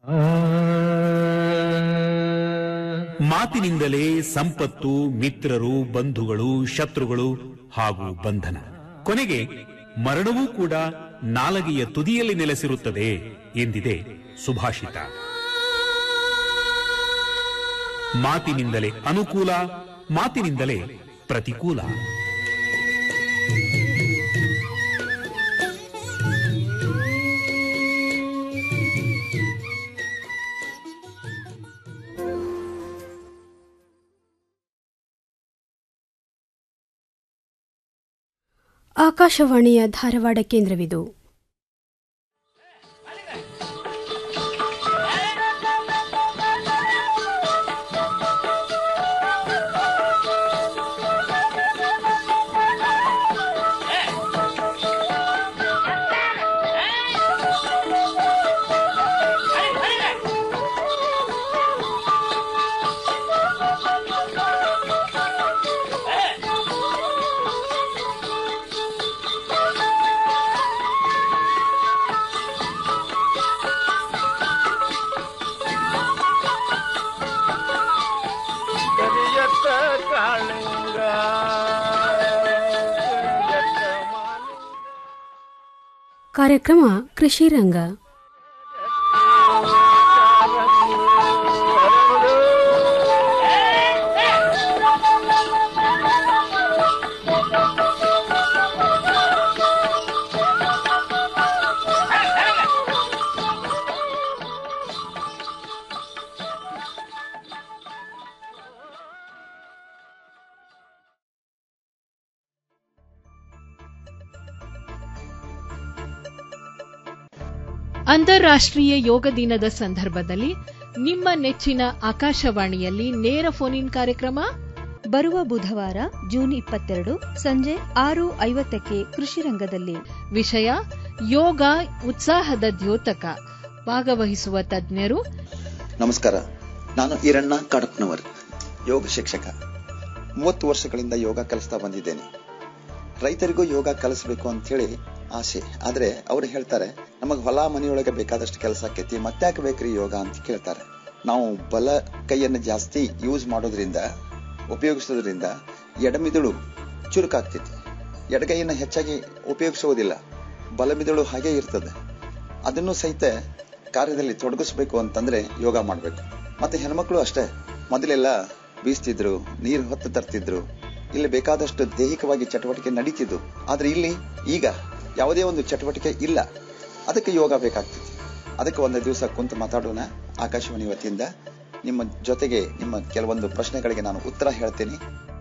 ಮಾತಿನಿಂದಲೇ ಸಂಪತ್ತು ಮಿತ್ರರು ಬಂಧುಗಳು ಶತ್ರುಗಳು ಹಾಗೂ ಬಂಧನ ಕೊನೆಗೆ ಮರಣವೂ ಕೂಡ ನಾಲಗೆಯ ತುದಿಯಲ್ಲಿ ನೆಲೆಸಿರುತ್ತದೆ ಎಂದಿದೆ ಸುಭಾಷಿತ ಮಾತಿನಿಂದಲೇ ಅನುಕೂಲ ಮಾತಿನಿಂದಲೇ ಪ್ರತಿಕೂಲ ಆಕಾಶವಾಣಿಯ ಧಾರವಾಡ ಕೇಂದ್ರವಿದು ಕರಿಯತ್ತ ಕಾಳಿಂಗ ಕರಿಯತ್ತ ಮಾಲಿಂಗ ಕಾರ್ಯಕ್ರಮ ಕೃಷಿ ರಂಗ ಅಂತಾರಾಷ್ಟ್ರೀಯ ಯೋಗ ದಿನದ ಸಂದರ್ಭದಲ್ಲಿ ನಿಮ್ಮ ನೆಚ್ಚಿನ ಆಕಾಶವಾಣಿಯಲ್ಲಿ ನೇರ ಫೋನ್ ಇನ್ ಕಾರ್ಯಕ್ರಮ ಬರುವ ಬುಧವಾರ ಜೂನ್ ಇಪ್ಪತ್ತೆರಡು ಸಂಜೆ ಆರು ಐವತ್ತಕ್ಕೆ ಕೃಷಿ ರಂಗದಲ್ಲಿ ವಿಷಯ ಯೋಗ ಉತ್ಸಾಹದ ದ್ಯೋತಕ ಭಾಗವಹಿಸುವ ತಜ್ಞರು ನಮಸ್ಕಾರ ನಾನು ಈರಣ್ಣ ಕಾಡಪ್ನವರ್ ಯೋಗ ಶಿಕ್ಷಕ ಮೂವತ್ತು ವರ್ಷಗಳಿಂದ ಯೋಗ ಕಲಿಸ್ತಾ ಬಂದಿದ್ದೇನೆ ರೈತರಿಗೂ ಯೋಗ ಕಲಿಸಬೇಕು ಅಂತೇಳಿ ಆಸೆ ಆದ್ರೆ ಅವ್ರು ಹೇಳ್ತಾರೆ ನಮಗೆ ಹೊಲ ಮನೆಯೊಳಗೆ ಬೇಕಾದಷ್ಟು ಕೆಲಸ ಆಕೈತಿ ಮತ್ತ್ಯಾಕೆ ಬೇಕ್ರಿ ಯೋಗ ಅಂತ ಕೇಳ್ತಾರೆ ನಾವು ಬಲ ಕೈಯನ್ನು ಜಾಸ್ತಿ ಯೂಸ್ ಮಾಡೋದ್ರಿಂದ ಉಪಯೋಗಿಸೋದ್ರಿಂದ ಎಡಮಿದುಳು ಚುರುಕಾಗ್ತೈತಿ ಎಡಗೈಯನ್ನು ಹೆಚ್ಚಾಗಿ ಉಪಯೋಗಿಸುವುದಿಲ್ಲ ಬಲಮಿದುಳು ಹಾಗೆ ಇರ್ತದೆ ಅದನ್ನು ಸಹಿತ ಕಾರ್ಯದಲ್ಲಿ ತೊಡಗಿಸ್ಬೇಕು ಅಂತಂದ್ರೆ ಯೋಗ ಮಾಡಬೇಕು ಮತ್ತೆ ಹೆಣ್ಮಕ್ಳು ಅಷ್ಟೇ ಮೊದಲೆಲ್ಲ ಬೀಸ್ತಿದ್ರು ನೀರು ಹೊತ್ತು ತರ್ತಿದ್ರು ಇಲ್ಲಿ ಬೇಕಾದಷ್ಟು ದೈಹಿಕವಾಗಿ ಚಟುವಟಿಕೆ ನಡೀತಿದ್ದು ಆದ್ರೆ ಇಲ್ಲಿ ಈಗ ಯಾವುದೇ ಒಂದು ಚಟುವಟಿಕೆ ಇಲ್ಲ ಅದಕ್ಕೆ ಯೋಗ ಬೇಕಾಗ್ತದೆ ಅದಕ್ಕೆ ಒಂದು ದಿವಸ ಕುಂತು ಮಾತಾಡೋಣ ಆಕಾಶವಾಣಿ ವತಿಯಿಂದ ನಿಮ್ಮ ಜೊತೆಗೆ ನಿಮ್ಮ ಕೆಲವೊಂದು ಪ್ರಶ್ನೆಗಳಿಗೆ ನಾನು ಉತ್ತರ ಹೇಳ್ತೇನೆ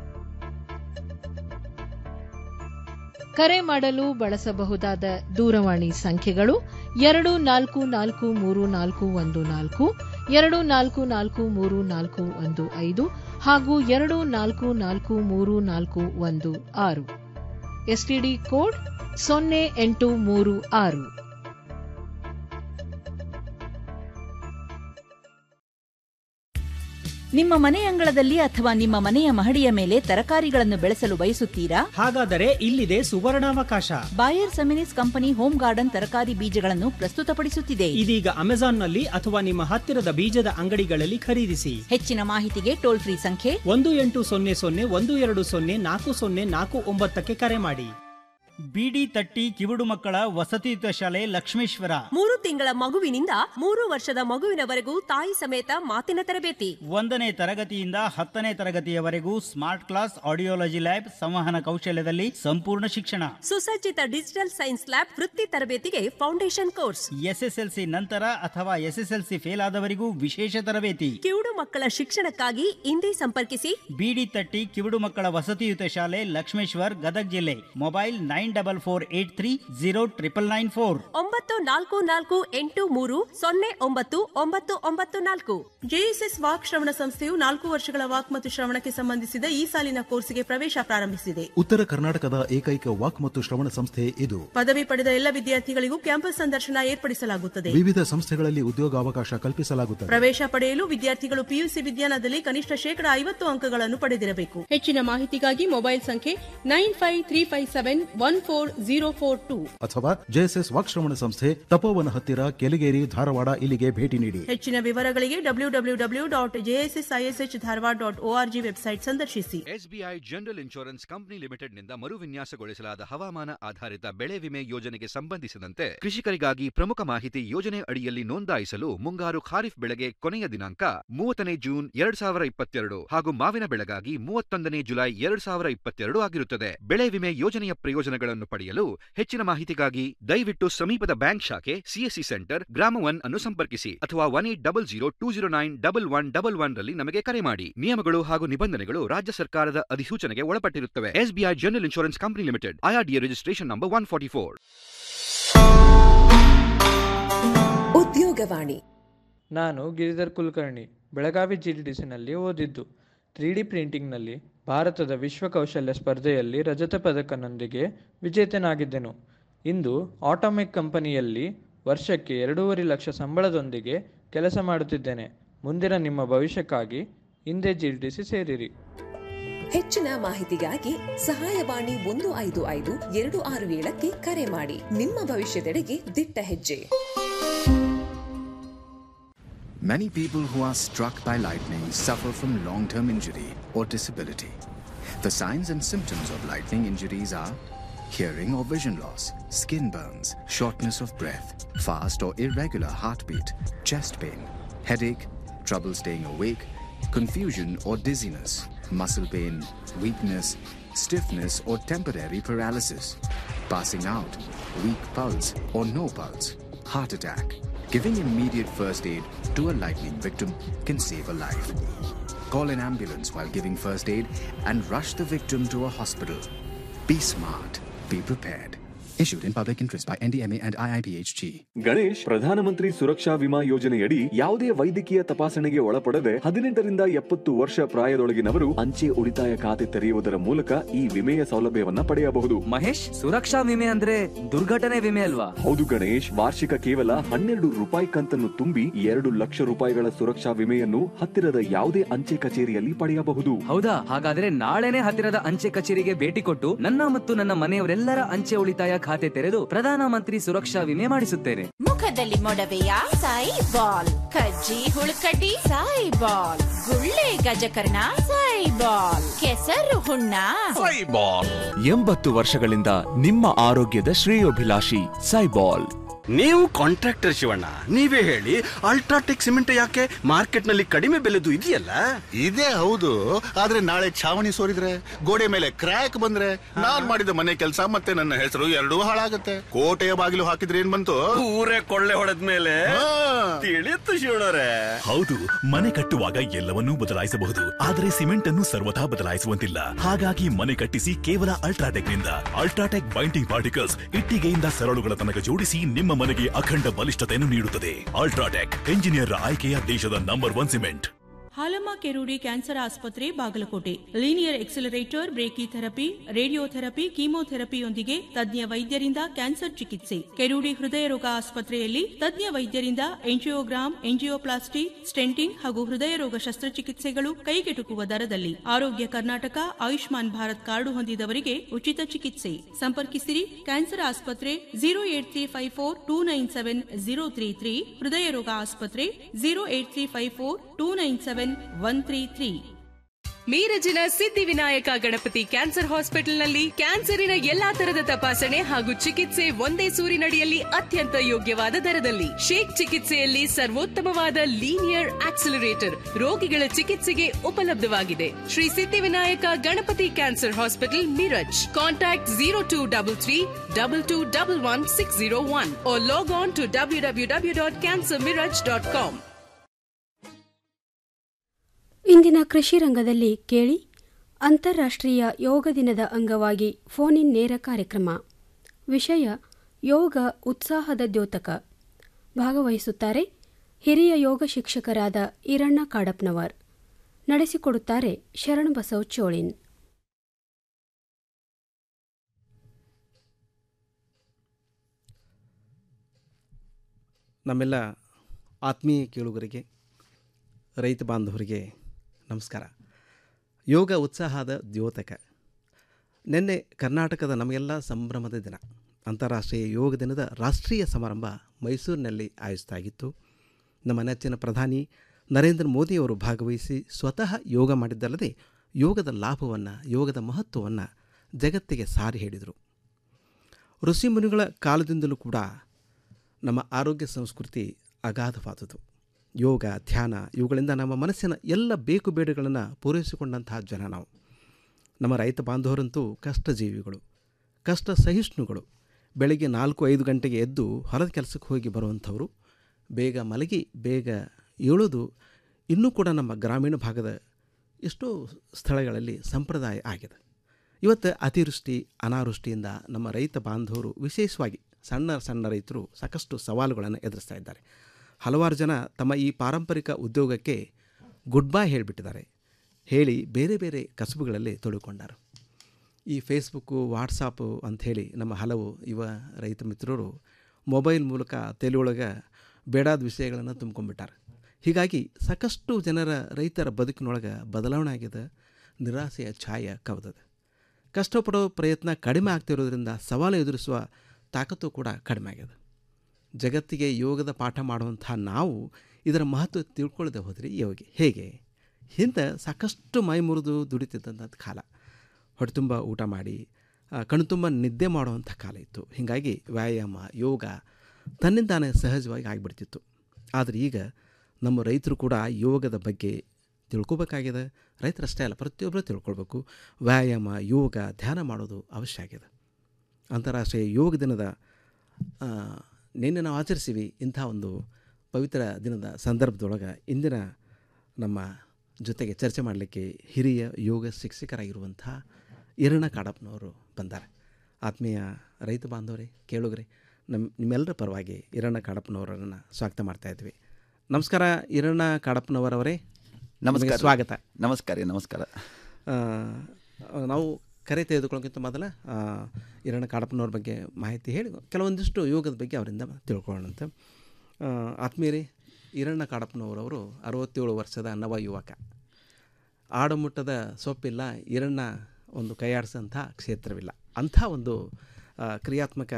ಕರೆ ಮಾಡಲು ಬಳಸಬಹುದಾದ ದೂರವಾಣಿ ಸಂಖ್ಯೆಗಳು ಎರಡು ನಾಲ್ಕು ನಾಲ್ಕು ಮೂರು ನಾಲ್ಕು ಒಂದು ನಾಲ್ಕು ಎರಡು ನಾಲ್ಕು ನಾಲ್ಕು ಮೂರು ನಾಲ್ಕು ಒಂದು ಐದು ಹಾಗೂ ಎರಡು ನಾಲ್ಕು ನಾಲ್ಕು ಮೂರು ನಾಲ್ಕು ಒಂದು ಆರು ಎಸ್ಟಿಡಿ ಕೋಡ್ ಸೊನ್ನೆ ಎಂಟು ಮೂರು ಆರು ನಿಮ್ಮ ಮನೆ ಅಂಗಳದಲ್ಲಿ ಅಥವಾ ನಿಮ್ಮ ಮನೆಯ ಮಹಡಿಯ ಮೇಲೆ ತರಕಾರಿಗಳನ್ನು ಬೆಳೆಸಲು ಬಯಸುತ್ತೀರಾ ಹಾಗಾದರೆ ಇಲ್ಲಿದೆ ಸುವರ್ಣಾವಕಾಶ Bayer Seminis company home garden ತರಕಾರಿ ಬೀಜಗಳನ್ನು ಪ್ರಸ್ತುತಪಡಿಸುತ್ತಿದೆ ಇದೀಗ ಅಮೆಜಾನ್ನಲ್ಲಿ ಅಥವಾ ನಿಮ್ಮ ಹತ್ತಿರದ ಬೀಜದ ಅಂಗಡಿಗಳಲ್ಲಿ ಖರೀದಿಸಿ ಹೆಚ್ಚಿನ ಮಾಹಿತಿಗೆ ಟೋಲ್ ಫ್ರೀ ಸಂಖ್ಯೆ ಒಂದು ಎಂಟು ಸೊನ್ನೆ ಸೊನ್ನೆ ಒಂದು ಎರಡು ಸೊನ್ನೆ ನಾಲ್ಕು ಸೊನ್ನೆ ನಾಲ್ಕು ಒಂಬತ್ತಕ್ಕೆ ಕರೆ ಮಾಡಿ ಬಿಡಿ ತಟ್ಟಿ ಕಿವುಡು ಮಕ್ಕಳ ವಸತಿಯುತ ಶಾಲೆ ಲಕ್ಷ್ಮೇಶ್ವರ ಮೂರು ತಿಂಗಳ ಮಗುವಿನಿಂದ ಮೂರು ವರ್ಷದ ಮಗುವಿನವರೆಗೂ ತಾಯಿ ಸಮೇತ ಮಾತಿನ ತರಬೇತಿ ಒಂದನೇ ತರಗತಿಯಿಂದ ಹತ್ತನೇ ತರಗತಿಯವರೆಗೂ ಸ್ಮಾರ್ಟ್ ಕ್ಲಾಸ್ ಆಡಿಯೋಲಜಿ ಲ್ಯಾಬ್ ಸಂವಹನ ಕೌಶಲ್ಯದಲ್ಲಿ ಸಂಪೂರ್ಣ ಶಿಕ್ಷಣ ಸುಸಜ್ಜಿತ ಡಿಜಿಟಲ್ ಸೈನ್ಸ್ ಲ್ಯಾಬ್ ವೃತ್ತಿ ತರಬೇತಿಗೆ ಫೌಂಡೇಶನ್ ಕೋರ್ಸ್ ಎಸ್ಎಸ್ಎಲ್ಸಿ ನಂತರ ಅಥವಾ ಎಸ್ಎಸ್ಎಲ್ಸಿ ಫೇಲ್ ಆದವರಿಗೂ ವಿಶೇಷ ತರಬೇತಿ ಕಿವುಡು ಮಕ್ಕಳ ಶಿಕ್ಷಣಕ್ಕಾಗಿ ಇಂದೇ ಸಂಪರ್ಕಿಸಿ ಬಿಡಿ ತಟ್ಟಿ ಕಿವುಡು ಮಕ್ಕಳ ವಸತಿಯುತ ಶಾಲೆ ಲಕ್ಷ್ಮೇಶ್ವರ್ ಗದಗ್ ಜಿಲ್ಲೆ mobile nine double four eight three zero triple nine four ಒಂಬತ್ತು ನಾಲ್ಕು ನಾಲ್ಕು ಎಂಟು ಮೂರು ಸೊನ್ನೆ ಒಂಬತ್ತು ಒಂಬತ್ತು ಒಂಬತ್ತು ನಾಲ್ಕು ಜೆಎಸ್ಎಸ್ ವಾಕ್ ಶ್ರವಣ ಸಂಸ್ಥೆಯು ನಾಲ್ಕು ವರ್ಷಗಳ ವಾಕ್ ಮತ್ತು ಶ್ರವಣಕ್ಕೆ ಸಂಬಂಧಿಸಿದ ಈ ಸಾಲಿನ ಕೋರ್ಸ್ಗೆ ಪ್ರವೇಶ ಪ್ರಾರಂಭಿಸಿದೆ ಉತ್ತರ ಕರ್ನಾಟಕದ ಏಕೈಕ ವಾಕ್ ಮತ್ತು ಶ್ರವಣ ಸಂಸ್ಥೆ ಇದು ಪದವಿ ಪಡೆದ ಎಲ್ಲ ವಿದ್ಯಾರ್ಥಿಗಳಿಗೂ ಕ್ಯಾಂಪಸ್ ಸಂದರ್ಶನ ಏರ್ಪಡಿಸಲಾಗುತ್ತದೆ ವಿವಿಧ ಸಂಸ್ಥೆಗಳಲ್ಲಿ ಉದ್ಯೋಗಾವಕಾಶ ಕಲ್ಪಿಸಲಾಗುತ್ತದೆ ಪ್ರವೇಶ ಪಡೆಯಲು ವಿದ್ಯಾರ್ಥಿಗಳು ಪಿಯುಸಿ ವಿಜ್ಞಾನದಲ್ಲಿ ಕನಿಷ್ಠ ಶೇಕಡ ಐವತ್ತು ಅಂಕಗಳನ್ನು ಪಡೆದಿರಬೇಕು ಹೆಚ್ಚಿನ ಮಾಹಿತಿಗಾಗಿ ಮೊಬೈಲ್ ಸಂಖ್ಯೆ nine five three five seven one double four zero four two ಅಥವಾ ಜೆಎಸ್ಎಸ್ ವಾಕ್ಶ್ರವಣ ಸಂಸ್ಥೆ ತಪೋವನ ಹತ್ತಿರ ಕೆಲಿಗೇರಿ ಧಾರವಾಡ ಇಲ್ಲಿಗೆ ಭೇಟಿ ನೀಡಿ ಹೆಚ್ಚಿನ ವಿವರಗಳಿಗೆ W W W dot JSS ISH Dharwad dot ORG website ಸಂದರ್ಶಿಸಿ ಎಸ್ಬಿಐ ಜನರಲ್ ಇನ್ಶೂರೆನ್ಸ್ ಕಂಪನಿ ಲಿಮಿಟೆಡ್ನಿಂದ ಮರುವಿನ್ಯಾಸಗೊಳಿಸಲಾದ ಹವಾಮಾನ ಆಧಾರಿತ ಬೆಳೆ ವಿಮೆ ಯೋಜನೆಗೆ ಸಂಬಂಧಿಸಿದಂತೆ ಕೃಷಿಕರಿಗಾಗಿ ಪ್ರಮುಖ ಮಾಹಿತಿ ಯೋಜನೆ ಅಡಿಯಲ್ಲಿ ನೋಂದಾಯಿಸಲು ಮುಂಗಾರು ಖಾರಿಫ್ ಬೆಳೆಗೆ ಕೊನೆಯ ದಿನಾಂಕ ಮೂವತ್ತನೇ ಜೂನ್ ಎರಡ್ ಸಾವಿರ ಇಪ್ಪತ್ತೆರಡು ಹಾಗೂ ಮಾವಿನ ಬೆಳೆಗಾಗಿ ಮೂವತ್ತೊಂದನೇ ಜುಲೈ ಎರಡ್ ಸಾವಿರ ಇಪ್ಪತ್ತೆರಡು ಆಗಿರುತ್ತದೆ ಬೆಳೆ ವಿಮೆ ಯೋಜನೆಯ ಪ್ರಯೋಜನಗಳನ್ನು ಪಡೆಯಲು ಹೆಚ್ಚಿನ ಮಾಹಿತಿಗಾಗಿ ದಯವಿಟ್ಟು ಸಮೀಪದ ಬ್ಯಾಂಕ್ ಶಾಖೆ ಸಿಎಸ್ಸಿ ಸೆಂಟರ್ ಗ್ರಾಮ ಒನ್ ಅನ್ನು ಸಂಪರ್ಕಿಸಿ ಅಥವಾ one eight double zero two zero nine double one double one ರಲ್ಲಿ ನಮಗೆ ಕರೆ ಮಾಡಿ ನಿಯಮಗಳು ಹಾಗೂ ನಿಬಂಧನೆಗಳು ರಾಜ್ಯ ಸರ್ಕಾರದ ಅಧಿಸೂಚನೆಗೆ ಒಳಪಟ್ಟಿರುತ್ತವೆ SBI general insurance company limited IRDA registration number one forty four Udyogavani ನಾನು ಗಿರಿಧರ್ ಕುಲಕರ್ಣಿ ಬೆಳಗಾವಿ ಜಿಡಿಡಿಸಿನಲ್ಲಿ ಓದಿದ್ದು ತ್ರೀ ಡಿ ಪ್ರಿಂಟಿಂಗ್ನಲ್ಲಿ ಭಾರತದ ವಿಶ್ವ ಕೌಶಲ್ಯ ಸ್ಪರ್ಧೆಯಲ್ಲಿ ರಜತ ಪದಕನೊಂದಿಗೆ ವಿಜೇತನಾಗಿದ್ದೆನು ಇಂದು ಆಟೋಮೆಕ್ ಕಂಪನಿಯಲ್ಲಿ ವರ್ಷಕ್ಕೆ ಎರಡೂವರೆ ಲಕ್ಷ ಸಂಬಳದೊಂದಿಗೆ ಕೆಲಸ ಮಾಡುತ್ತಿದ್ದೇನೆ ಮುಂದಿನ ನಿಮ್ಮ ಭವಿಷ್ಯಕ್ಕಾಗಿ ಹಿಂದೆ ಜಿಡಿಡಿಸಿ ಸೇರಿರಿ ಹೆಚ್ಚಿನ ಮಾಹಿತಿಗಾಗಿ ಸಹಾಯವಾಣಿ ಒಂದು ಐದು ಐದು ಎರಡು ಆರು ಏಳಕ್ಕೆ ಕರೆ ಮಾಡಿ ನಿಮ್ಮ ಭವಿಷ್ಯದೆಡೆಗೆ ದಿಟ್ಟ ಹೆಜ್ಜೆ Many people who are struck by lightning suffer from long term injury or disability. The signs and symptoms of lightning injuries are hearing or vision loss, skin burns, shortness of breath, fast or irregular heartbeat, chest pain, headache, trouble staying awake, confusion or dizziness, muscle pain, weakness, stiffness or temporary paralysis, passing out, weak pulse or no pulse, heart attack. Giving immediate first aid to a lightning victim can save a life. Call an ambulance while giving first aid and rush the victim to a hospital. Be smart. Be prepared. Issued in public interest by NDMA and IIPHG. Ganesh ಪ್ರಧಾನಮಂತ್ರಿ ಸುರಕ್ಷಾ ವಿಮಾ ಯೋಜನೆಯಡಿ ಯಾವುದೇ ವೈದ್ಯಕೀಯ ತಪಾಸಣೆಗೆ ಒಳಪಡದೆ ಹದಿನೆಂಟರಿಂದ ಎಪ್ಪತ್ತು ವರ್ಷ ಪ್ರಾಯದೊಳಗಿನವರು ಅಂಚೆ ಉಳಿತಾಯ ಖಾತೆ ತೆರೆಯುವುದರ ಮೂಲಕ ಈ ವಿಮೆಯ ಸೌಲಭ್ಯವನ್ನ ಪಡೆಯಬಹುದು ಮಹೇಶ್ ಸುರಕ್ಷಾ ವಿಮೆ ಅಂದ್ರೆ ದುರ್ಘಟನೆ ವಿಮೆ ಅಲ್ವಾ ಹೌದು ಗಣೇಶ್ ವಾರ್ಷಿಕ ಕೇವಲ ಹನ್ನೆರಡು ರೂಪಾಯಿ ಕಂತನ್ನು ತುಂಬಿ ಎರಡು ಲಕ್ಷ ರೂಪಾಯಿಗಳ ಸುರಕ್ಷಾ ವಿಮೆಯನ್ನು ಹತ್ತಿರದ ಯಾವುದೇ ಅಂಚೆ ಕಚೇರಿಯಲ್ಲಿ ಪಡೆಯಬಹುದು ಹೌದಾ ಹಾಗಾದ್ರೆ ನಾಳೆನೆ ಹತ್ತಿರದ ಅಂಚೆ ಕಚೇರಿಗೆ ಭೇಟಿ ಕೊಟ್ಟು ನನ್ನ ಮತ್ತು ನನ್ನ ಮನೆಯವರೆಲ್ಲರ ಅಂಚೆ ಉಳಿತಾಯ ಖಾತೆ ತೆರೆದು ಪ್ರಧಾನಮಂತ್ರಿ ಸುರಕ್ಷಾ ವಿಮೆ ಮಾಡಿಸುತ್ತೇನೆ ಮುಖದಲ್ಲಿ ಮೊಡವೆಯ ಸಾಯಿ ಬಾಲ್ ಕಜ್ಜಿ ಹುಳುಕಡ್ಡಿ ಸಾಯಿ ಬಾಲ್ ಗುಳ್ಳೆ ಗಜಕರ್ಣ ಸಾಯಿ ಬಾಲ್ ಕೆಸರು ಹುಣ್ಣ ಎಂಬತ್ತು ವರ್ಷಗಳಿಂದ ನಿಮ್ಮ ಆರೋಗ್ಯದ ಶ್ರೇಯೋಭಿಲಾಷಿ ಸೈಬಾಲ್ ನೀವು ಕಾಂಟ್ರಾಕ್ಟರ್ ಶಿವಣ್ಣ ನೀವೇ ಹೇಳಿ ಅಲ್ಟ್ರಾಟೆಕ್ ಸಿಮೆಂಟ್ ಯಾಕೆ ಮಾರ್ಕೆಟ್ ನಲ್ಲಿ ಕಡಿಮೆ ಬೆಲೆದು ಇದೆಯಲ್ಲ ಇದೇ ಹೌದು ಆದ್ರೆ ನಾಳೆ ಛಾವಣಿ ಸೋರಿದ್ರೆ ಗೋಡೆ ಮೇಲೆ ಕ್ರ್ಯಾಕ್ ಬಂದ್ರೆ ನಾನ್ ಮಾಡಿದ ಮನೆ ಕೆಲಸ ಮತ್ತೆ ನನ್ನ ಹೆಸರು ಎರಡೂ ಹಾಳಾಗತ್ತೆ ಕೋಟೆಯ ಬಾಗಿಲು ಹಾಕಿದ್ರೆ ಏನ್ ಬಂತು ಊರೇ ಕೊಳ್ಳೆ ಹೊಡೆದ್ಮೇಲೆ ತಿಳಿಯುತ್ತು ಶಿವಣ್ಣರೇ ಹೌದು ಮನೆ ಕಟ್ಟುವಾಗ ಎಲ್ಲವನ್ನೂ ಬದಲಾಯಿಸಬಹುದು ಆದರೆ ಸಿಮೆಂಟ್ ಅನ್ನು ಸರ್ವಥಾ ಬದಲಾಯಿಸುವಂತಿಲ್ಲ ಹಾಗಾಗಿ ಮನೆ ಕಟ್ಟಿಸಿ ಕೇವಲ ಅಲ್ಟ್ರಾಟೆಕ್ ನಿಂದ ಅಲ್ಟ್ರಾಟೆಕ್ ಬೈಂಡಿಂಗ್ ಪಾರ್ಟಿಕಲ್ಸ್ ಇಟ್ಟಿಗೆಯಿಂದ ಸರಳುಗಳ ತನಕ ಜೋಡಿಸಿ ನಿಮ್ಮ ಮನೆಗೆ ಅಖಂಡ ಬಲಿಷ್ಠತೆಯನ್ನು ನೀಡುತ್ತದೆ ಅಲ್ಟ್ರಾಟೆಕ್ ಎಂಜಿನಿಯರ್ ಆಯ್ಕೆಯ ದೇಶದ number one cement Hallamma Kerudi cancer ಆಸ್ಪತ್ರೆ Bagalkote linear accelerator brachytherapy radiotherapy ಕೀಮೋಥೆರಪಿಯೊಂದಿಗೆ ತಜ್ಞ ವೈದ್ಯರಿಂದ ಕ್ಯಾನ್ಸರ್ ಚಿಕಿತ್ಸೆ ಕೆರೂಡಿ ಹೃದಯ ರೋಗ ಆಸ್ಪತ್ರೆಯಲ್ಲಿ ತಜ್ಞ ವೈದ್ಯರಿಂದ ಎಂಜಿಯೋಗ್ರಾಮ್ ಎಂಜಿಯೋಪ್ಲಾಸ್ಟಿ ಸ್ಟೆಂಟಿಂಗ್ ಹಾಗೂ ಹೃದಯ ರೋಗ ಶಸ್ತ್ರಚಿಕಿತ್ಸೆಗಳು ಕೈಗೆಟುಕುವ ದರದಲ್ಲಿ ಆರೋಗ್ಯ ಕರ್ನಾಟಕ ಆಯುಷ್ಮಾನ್ ಭಾರತ್ ಕಾರ್ಡು ಹೊಂದಿದವರಿಗೆ ಉಚಿತ ಚಿಕಿತ್ಸೆ ಸಂಪರ್ಕಿಸಿರಿ ಕ್ಯಾನ್ಸರ್ ಆಸ್ಪತ್ರೆ zero eight three five four two nine seven zero three three ಹೃದಯ ರೋಗ ಆಸ್ಪತ್ರೆ zero eight three five four two nine seven one three three ಮೀರಜಿನ ಸಿದ್ಧಿವಿನಾಯಕ ಗಣಪತಿ ಕ್ಯಾನ್ಸರ್ ಹಾಸ್ಪಿಟಲ್ನಲ್ಲಿ ಕ್ಯಾನ್ಸರಿನ ಎಲ್ಲಾ ತರದ ತಪಾಸಣೆ ಹಾಗೂ ಚಿಕಿತ್ಸೆ ಒಂದೇ ಸೂರಿನಡಿಯಲ್ಲಿ ಅತ್ಯಂತ ಯೋಗ್ಯವಾದ ದರದಲ್ಲಿ ಶೇಕ್ ಚಿಕಿತ್ಸೆಯಲ್ಲಿ ಸರ್ವೋತ್ತಮವಾದ ಲೀನಿಯರ್ ಆಕ್ಸಿಲರೇಟರ್ ರೋಗಿಗಳ ಚಿಕಿತ್ಸೆಗೆ ಉಪಲಬ್ಧವಾಗಿದೆ Shri Siddhivinayak Ganapati cancer hospital Miraj contact zero two double three double two double one six zero one log on to W W W dot cancer Miraj dot com ಇಂದಿನ ಕೃಷಿ ರಂಗದಲ್ಲಿ ಕೇಳಿ ಅಂತಾರಾಷ್ಟ್ರೀಯ ಯೋಗ ದಿನದ ಅಂಗವಾಗಿ ಫೋನ್ ಇನ್ ನೇರ ಕಾರ್ಯಕ್ರಮ ವಿಷಯ ಯೋಗ ಉತ್ಸಾಹದ ದ್ಯೋತಕ ಭಾಗವಹಿಸುತ್ತಾರೆ ಹಿರಿಯ ಯೋಗ ಶಿಕ್ಷಕರಾದ ಈರಣ್ಣ ಕಾಡಪ್ನವರ್ ನಡೆಸಿಕೊಡುತ್ತಾರೆ ಶರಣಬಸವ್ ಚೋಳಿನ್ ನಮ್ಮೆಲ್ಲ ಆತ್ಮೀಯ ಕೇಳುಗರಿಗೆ ರೈತ ಬಾಂಧವರಿಗೆ ನಮಸ್ಕಾರ ಯೋಗ ಉತ್ಸಾಹದ ದ್ಯೋತಕ ನಿನ್ನೆ ಕರ್ನಾಟಕದ ನಮಗೆಲ್ಲ ಸಂಭ್ರಮದ ದಿನ ಅಂತಾರಾಷ್ಟ್ರೀಯ ಯೋಗ ದಿನದ ರಾಷ್ಟ್ರೀಯ ಸಮಾರಂಭ ಮೈಸೂರಿನಲ್ಲಿ ಆಯೋಜಿಸಲಾಗಿತ್ತು ನಮ್ಮ ನೆಚ್ಚಿನ ಪ್ರಧಾನಿ ನರೇಂದ್ರ ಮೋದಿಯವರು ಭಾಗವಹಿಸಿ ಸ್ವತಃ ಯೋಗ ಮಾಡಿದ್ದಲ್ಲದೆ ಯೋಗದ ಲಾಭವನ್ನು ಯೋಗದ ಮಹತ್ವವನ್ನು ಜಗತ್ತಿಗೆ ಸಾರಿ ಹೇಳಿದರು ಋಷಿಮುನಿಗಳ ಕಾಲದಿಂದಲೂ ಕೂಡ ನಮ್ಮ ಆರೋಗ್ಯ ಸಂಸ್ಕೃತಿ ಅಗಾಧವಾದುದು ಯೋಗ ಧ್ಯಾನ ಇವುಗಳಿಂದ ನಮ್ಮ ಮನಸ್ಸಿನ ಎಲ್ಲ ಬೇಕು ಬೇಡುಗಳನ್ನು ಪೂರೈಸಿಕೊಂಡಂತಹ ಜನ ನಾವು ನಮ್ಮ ರೈತ ಬಾಂಧವರಂತೂ ಕಷ್ಟಜೀವಿಗಳು ಕಷ್ಟ ಸಹಿಷ್ಣುಗಳು ಬೆಳಗ್ಗೆ ನಾಲ್ಕು ಐದು ಗಂಟೆಗೆ ಎದ್ದು ಹೊಲದ ಕೆಲಸಕ್ಕೆ ಹೋಗಿ ಬರುವಂಥವರು ಬೇಗ ಮಲಗಿ ಬೇಗ ಏಳೋದು ಇನ್ನೂ ಕೂಡ ನಮ್ಮ ಗ್ರಾಮೀಣ ಭಾಗದ ಎಷ್ಟೋ ಸ್ಥಳಗಳಲ್ಲಿ ಸಂಪ್ರದಾಯ ಆಗಿದೆ ಇವತ್ತು ಅತಿವೃಷ್ಟಿ ಅನಾವೃಷ್ಟಿಯಿಂದ ನಮ್ಮ ರೈತ ಬಾಂಧವರು ವಿಶೇಷವಾಗಿ ಸಣ್ಣ ಸಣ್ಣ ರೈತರು ಸಾಕಷ್ಟು ಸವಾಲುಗಳನ್ನು ಎದುರಿಸ್ತಾ ಇದ್ದಾರೆ ಹಲವಾರು ಜನ ತಮ್ಮ ಈ ಪಾರಂಪರಿಕ ಉದ್ಯೋಗಕ್ಕೆ ಗುಡ್ ಬೈ ಹೇಳಿಬಿಟ್ಟಿದ್ದಾರೆ ಹೇಳಿ ಬೇರೆ ಬೇರೆ ಕಸುಬುಗಳಲ್ಲಿ ತೊಡಕೊಂಡರು ಈ ಫೇಸ್ಬುಕ್ಕು ವಾಟ್ಸಾಪು ಅಂಥೇಳಿ ನಮ್ಮ ಹಲವು ಯುವ ರೈತ ಮಿತ್ರರು ಮೊಬೈಲ್ ಮೂಲಕ ತೆಲೆಯೊಳಗೆ ಬೇಡಾದ ವಿಷಯಗಳನ್ನು ತುಂಬ್ಕೊಂಡ್ಬಿಟ್ಟಾರೆ ಹೀಗಾಗಿ ಸಾಕಷ್ಟು ಜನರ ರೈತರ ಬದುಕಿನೊಳಗೆ ಬದಲಾವಣೆ ಆಗಿದೆ ನಿರಾಸೆಯ ಛಾಯ ಕವದದ ಕಷ್ಟಪಡೋ ಪ್ರಯತ್ನ ಕಡಿಮೆ ಆಗ್ತಿರೋದ್ರಿಂದ ಸವಾಲು ಎದುರಿಸುವ ತಾಕತ್ತು ಕೂಡ ಕಡಿಮೆ ಆಗಿದೆ ಜಗತ್ತಿಗೆ ಯೋಗದ ಪಾಠ ಮಾಡುವಂಥ ನಾವು ಇದರ ಮಹತ್ವ ತಿಳ್ಕೊಳ್ಳದೆ ಹೋದರೆ ಯೋಗಿ ಹೇಗೆ ಹಿಂದೆ ಸಾಕಷ್ಟು ಮೈ ಮುರಿದು ದುಡಿತಿದ್ದಂಥ ಕಾಲ ಹೊಟ್ಟೆ ತುಂಬ ಊಟ ಮಾಡಿ ಕಣ್ತುಂಬ ನಿದ್ದೆ ಮಾಡುವಂಥ ಕಾಲ ಇತ್ತು ಹೀಗಾಗಿ ವ್ಯಾಯಾಮ ಯೋಗ ತನ್ನಿಂದಾನೇ ಸಹಜವಾಗಿ ಆಗಿಬಿಡ್ತಿತ್ತು ಆದರೆ ಈಗ ನಮ್ಮ ರೈತರು ಕೂಡ ಯೋಗದ ಬಗ್ಗೆ ತಿಳ್ಕೊಬೇಕಾಗಿದೆ ರೈತರಷ್ಟೇ ಅಲ್ಲ ಪ್ರತಿಯೊಬ್ಬರು ತಿಳ್ಕೊಳ್ಬೇಕು ವ್ಯಾಯಾಮ ಯೋಗ ಧ್ಯಾನ ಮಾಡೋದು ಅವಶ್ಯ ಆಗಿದೆ ಅಂತಾರಾಷ್ಟ್ರೀಯ ಯೋಗ ದಿನದ ನಿನ್ನೆ ನಾವು ಆಚರಿಸಿವಿ ಇಂಥ ಒಂದು ಪವಿತ್ರ ದಿನದ ಸಂದರ್ಭದೊಳಗೆ ಇಂದಿನ ನಮ್ಮ ಜೊತೆಗೆ ಚರ್ಚೆ ಮಾಡಲಿಕ್ಕೆ ಹಿರಿಯ ಯೋಗ ಶಿಕ್ಷಕರಾಗಿರುವಂಥ ಈರಣ್ಣ ಕಾಡಪ್ಪನವರು ಬಂದ್ದಾರೆ ಆತ್ಮೀಯ ರೈತ ಬಾಂಧವರೇ ಕೇಳುಗ್ರಿ ನಮ್ಮ ನಿಮ್ಮೆಲ್ಲರ ಪರವಾಗಿ ಈರಣ್ಣ ಕಾಡಪ್ಪನವರನ್ನು ಸ್ವಾಗತ ಮಾಡ್ತಾ ಇದ್ವಿ ನಮಸ್ಕಾರ ಈರಣ್ಣ ಕಾಡಪ್ಪನವರವರೇ ನಮಸ್ಕಾರ ಸ್ವಾಗತ ನಮಸ್ಕಾರ ನಮಸ್ಕಾರ ನಾವು ಕರೆ ತೆಗೆದುಕೊಳ್ಳೋಕ್ಕಿಂತ ಮೊದಲ ಈರಣ್ಣ ಕಾಡಪ್ಪನವ್ರ ಬಗ್ಗೆ ಮಾಹಿತಿ ಹೇಳಿ ಕೆಲವೊಂದಿಷ್ಟು ಯೋಗದ ಬಗ್ಗೆ ಅವರಿಂದ ತಿಳ್ಕೊಳ್ಳೋಣಂತೆ ಆತ್ಮೀಯರೇ ಈರಣ್ಣ ಕಾಡಪ್ಪನವರವರು ಅರವತ್ತೇಳು ವರ್ಷದ ನವ ಯುವಕ ಆಡುಮುಟ್ಟದ ಸೊಪ್ಪಿಲ್ಲ ಈರಣ್ಣ ಒಂದು ಕೈಯಾಡಿಸೋಂಥ ಕ್ಷೇತ್ರವಿಲ್ಲ ಅಂಥ ಒಂದು ಕ್ರಿಯಾತ್ಮಕ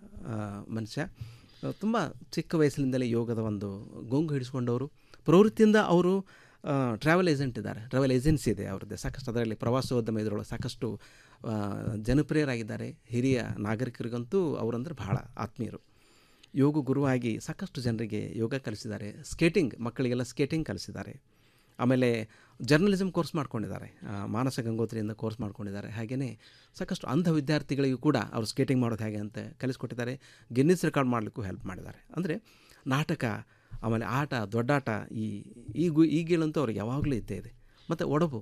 ಮನುಷ್ಯ ತುಂಬ ಚಿಕ್ಕ ವಯಸ್ಸಿನಿಂದಲೇ ಯೋಗದ ಒಂದು ಗೊಂಗು ಹಿಡಿಸ್ಕೊಂಡವರು ಪ್ರವೃತ್ತಿಯಿಂದ ಅವರು ಟ್ರಾವೆಲ್ ಏಜೆಂಟ್ ಇದ್ದಾರೆ ಟ್ರಾವೆಲ್ ಏಜೆನ್ಸಿ ಇದೆ ಅವ್ರದ್ದೇ ಸಾಕಷ್ಟು ಅದರಲ್ಲಿ ಪ್ರವಾಸೋದ್ಯಮ ಇದರೊಳಗೆ ಸಾಕಷ್ಟು ಜನಪ್ರಿಯರಾಗಿದ್ದಾರೆ ಹಿರಿಯ ನಾಗರಿಕರಿಗಂತೂ ಅವರಂದ್ರೆ ಬಹಳ ಆತ್ಮೀಯರು ಯೋಗ ಗುರುವಾಗಿ ಸಾಕಷ್ಟು ಜನರಿಗೆ ಯೋಗ ಕಲಿಸಿದ್ದಾರೆ ಸ್ಕೇಟಿಂಗ್ ಮಕ್ಕಳಿಗೆಲ್ಲ ಸ್ಕೇಟಿಂಗ್ ಕಲಿಸಿದ್ದಾರೆ ಆಮೇಲೆ ಜರ್ನಲಿಸಮ್ ಕೋರ್ಸ್ ಮಾಡ್ಕೊಂಡಿದ್ದಾರೆ ಮಾನಸ ಗಂಗೋತ್ರಿಯಿಂದ ಕೋರ್ಸ್ ಮಾಡ್ಕೊಂಡಿದ್ದಾರೆ ಹಾಗೆಯೇ ಸಾಕಷ್ಟು ಅಂಧ ವಿದ್ಯಾರ್ಥಿಗಳಿಗೂ ಕೂಡ ಅವರು ಸ್ಕೇಟಿಂಗ್ ಮಾಡೋದು ಹೇಗೆ ಅಂತ ಕಲಿಸ್ಕೊಟ್ಟಿದ್ದಾರೆ ಗಿನ್ನಿಸ್ ರೆಕಾರ್ಡ್ ಮಾಡಲಿಕ್ಕೂ ಹೆಲ್ಪ್ ಮಾಡಿದ್ದಾರೆ ಅಂದರೆ ನಾಟಕ ಆಮೇಲೆ ಆಟ ದೊಡ್ಡಾಟ ಈ ಈಗೂ ಈಗೇಳಂತೂ ಅವ್ರಿಗೆ ಯಾವಾಗಲೂ ಇದ್ದೇ ಇದೆ ಮತ್ತು ಒಡಬು